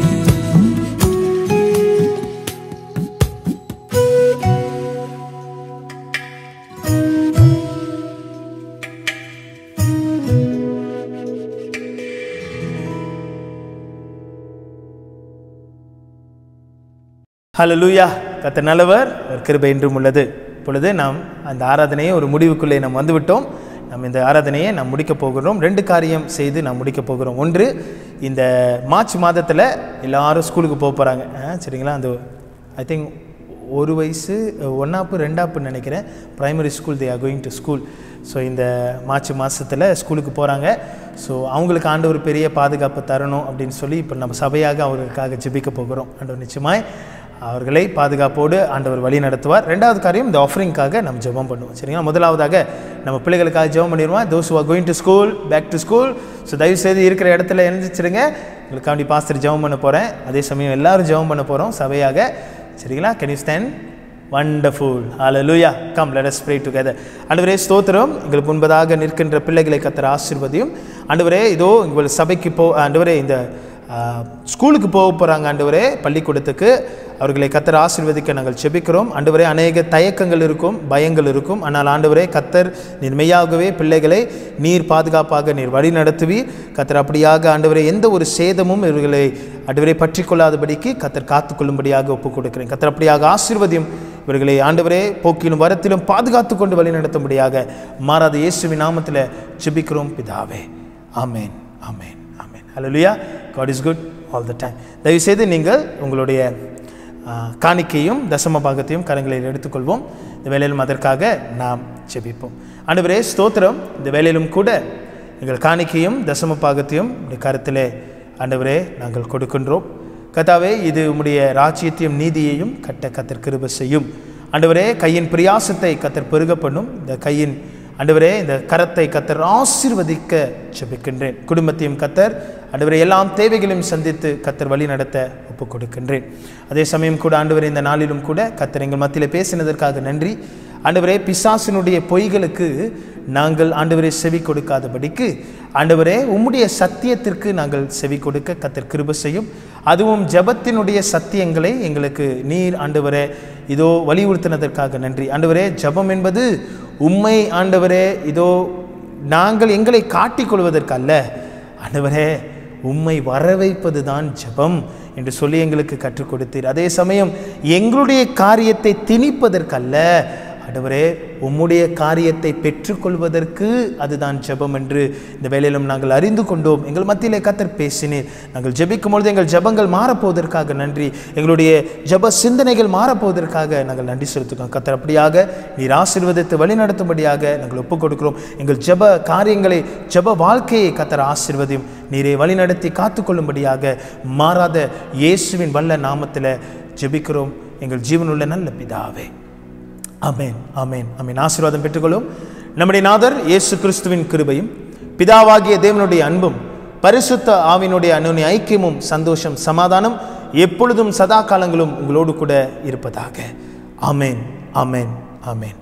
ஹalleluya கர்த்தர் நல்லவர் அவர் கிருபை என்றும் உள்ளது இப்பொழுது நாம் அந்த ஆராதனையை ஒரு முடிவுக்குள்ளே நாம் வந்துவிட்டோம் நாம் இந்த ஆராதனையை நாம் முடிக்க போகிறோம் ரெண்டு காரியம் செய்து நாம் முடிக்க போகிறோம் ஒன்று இந்த மார்ச் மாதத்தில் எல்லாரும் ஸ்கூலுக்கு போக போகிறாங்க சரிங்களா அந்த ஐ திங்க் ஒரு வயசு ஒன்றாப்பு ரெண்டாப்புன்னு நினைக்கிறேன் primary school they are going to school so இந்த மார்ச் மாதத்தில் ஸ்கூலுக்கு போகிறாங்க ஸோ அவங்களுக்கு ஆண்டவர் பெரிய பாதுகாப்பு தரணும் அப்படின்னு சொல்லி இப்போ நம்ம சபையாக அவர்களுக்காக ஜெபிக்க போகிறோம் ஆண்டவர் நிச்சயமாய் அவர்களை பாதுகாப்போடு ஆண்டவர் வழி நடத்துவார் ரெண்டாவது காரியம் இந்த ஆஃபரிங்காக நம்ம ஜெபம் பண்ணுவோம் சரிங்களா முதலாவதாக நம்ம பிள்ளைகளுக்காக ஜெபம் பண்ணிடுவோம் those are going to school back to school so தயவுசெய்து இருக்கிற இடத்துல எழுந்திரிச்சிருங்க உங்களுக்காண்டி பாஸ்டர் ஜெபம் பண்ண போகிறேன் அதே சமயம் எல்லாரும் ஜெபம் பண்ண போகிறோம் சபையாக சரிங்களா can you stand wonderful hallelujah come let us pray together ஆண்டவரே ஸ்தோத்திரம் எங்களுக்கு முன்பதாக நிற்கின்ற பிள்ளைகளை கத்தர் ஆசீர்வதியும் ஆண்டவரே இதோ உங்கள் சபைக்கு போ ஆண்டவரே இந்த ஆ, ஸ்கூலுக்கு போக போகிறாங்க ஆண்டவரே பள்ளிக்கூடத்துக்கு அவர்களை கத்தர் ஆசீர்வதிக்க நாங்கள் செபிக்கிறோம் ஆண்டவரே அநேக தயக்கங்கள் இருக்கும் பயங்கள் இருக்கும் ஆனால் ஆண்டவரே கத்தர் நீர் மெய்யாகவே பிள்ளைகளை நீர் பாதுகாப்பாக நீர் வழி நடத்துவீர் கத்தர் அப்படியாக ஆண்டவரே எந்த ஒரு சேதமும் இவர்களை ஆண்டவரை பற்றி கொள்ளாதபடிக்கு கத்தர் காத்துக்கொள்ளும்படியாக ஒப்புக் கொடுக்கிறேன் கத்தர் அப்படியாக ஆசீர்வதியும் இவர்களை ஆண்டவரே போக்கிலும் வரத்திலும் பாதுகாத்து கொண்டு வழி நடத்தும்படியாக மாறாத இயேசுவின் நாமத்தில் ஜெபிக்கிறோம் பிதாவே ஆமென் ஆமென் ஆமென் hallelujah God is good all the time தயவுசெய்து நீங்கள் உங்களுடைய ஆ, காணிக்கையும் தசம பாகத்தையும் கரங்களில் எடுத்துக்கொள்வோம் இந்த வேலையிலும் அதற்காக நாம் ஜெபிப்போம் ஆண்டவரே ஸ்தோத்திரம் இந்த வேலையிலும் கூட எங்கள் காணிக்கையும் தசம பாகத்தையும் உடைய கருத்திலே ஆண்டவரே நாங்கள் கொடுக்கின்றோம் கத்தாவே இது உம்முடைய ராஜ்யத்தையும் நீதியையும் கட்ட கத்தர் கிருப செய்யும் ஆண்டவரே கையின் பிரியாசத்தை கத்தர் பெருக பண்ணும் இந்த கையின் ஆண்டவரே இந்த கரத்தை கத்தர் ஆசீர்வதிக்க ஜெபிக்கின்றேன் குடும்பத்தையும் கத்தர் ஆண்டவரே எல்லாம் தேவைகளையும் சந்தித்து கத்தர் வழி நடத்த ஒப்புக் கொடுக்கின்றேன் அதே சமயம் கூட ஆண்டவரே இந்த நாளிலும் கூட கத்தர் எங்கள் மத்தியில் பேசினதற்காக நன்றி ஆண்டவரே பிசாசினுடைய பொய்களுக்கு நாங்கள் ஆண்டவரே செவி கொடுக்காதபடிக்கு ஆண்டவரே உம்முடைய சத்தியத்திற்கு நாங்கள் செவி கொடுக்க கத்தர் கிருப செய்யும் அதுவும் ஜெபத்தினுடைய சத்தியங்களை எங்களுக்கு நீர் ஆண்டவரே இதோ வலியுறுத்தினதற்காக நன்றி ஆண்டவரே ஜெபம் என்பது உம்மை ஆண்டவரே இதோ நாங்கள் எங்களை காட்டிக் கொள்வதற்கல்ல ஆண்டவரே உம்மை வர வைப்பது தான் ஜெபம் என்று சொல்லி எங்களுக்கு கற்றுக் கொடுத்தீர் அதே சமயம் எங்களுடைய காரியத்தை திணிப்பதற்கல்ல ஆண்டவரே உம்முடைய காரியத்தை பெற்றுக்கொள்வதற்கு அதுதான் ஜெபம் என்று இந்த வேலையிலும் நாங்கள் அறிந்து கொண்டோம் எங்கள் மத்தியிலே கத்தர் பேசினீர் நாங்கள் ஜெபிக்கும் பொழுது எங்கள் ஜெபங்கள் மாறப்போவதற்காக நன்றி எங்களுடைய ஜெப சிந்தனைகள் மாறப்போவதற்காக நாங்கள் நன்றி செலுத்துகிறோம் கத்தர் அப்படியாக நீர் ஆசீர்வதித்து வழிநடத்தும்படியாக நாங்கள் ஒப்புக் கொடுக்கிறோம் எங்கள் ஜெப காரியங்களை ஜெப வாழ்க்கையை கத்தர் ஆசீர்வதியும் நீரை வழிநடத்தி காத்துக்கொள்ளும்படியாக மாறாத இயேசுவின் வல்ல நாமத்தில் ஜெபிக்கிறோம் எங்கள் ஜீவனுள்ள நல்ல பிதாவே ஆமென் ஆமென் ஆமென் ஆசீர்வாதம் பெற்றுக்கொள்ளும் நம்முடைய நாதர் இயேசு கிறிஸ்துவின் கிருபையும் பிதாவாகிய தேவனுடைய அன்பும் பரிசுத்த ஆவினுடைய அனுனி ஐக்கியமும் சந்தோஷம் சமாதானம் எப்பொழுதும் சதா காலங்களும் உங்களோடு கூட இருப்பதாக ஆமென் ஆமென் ஆமென்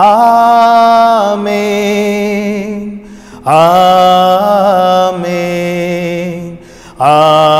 ஆமென் ஆமென்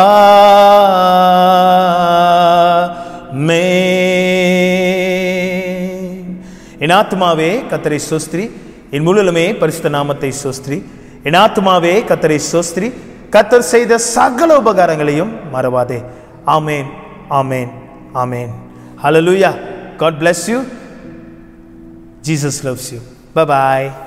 ஆமென் என் ஆத்மாவே கத்தரை சோஸ்திரி என் முழுலுமே பரிசுத்த நாமத்தை சோஸ்திரி என் ஆத்மாவே கத்தரை சோஸ்திரி கத்தர் செய்த சகல உபகாரங்களையும் மறவாதே ஆமேன் ஆமேன் ஆமேன் ஹalleluya God bless you Jesus loves you bye bye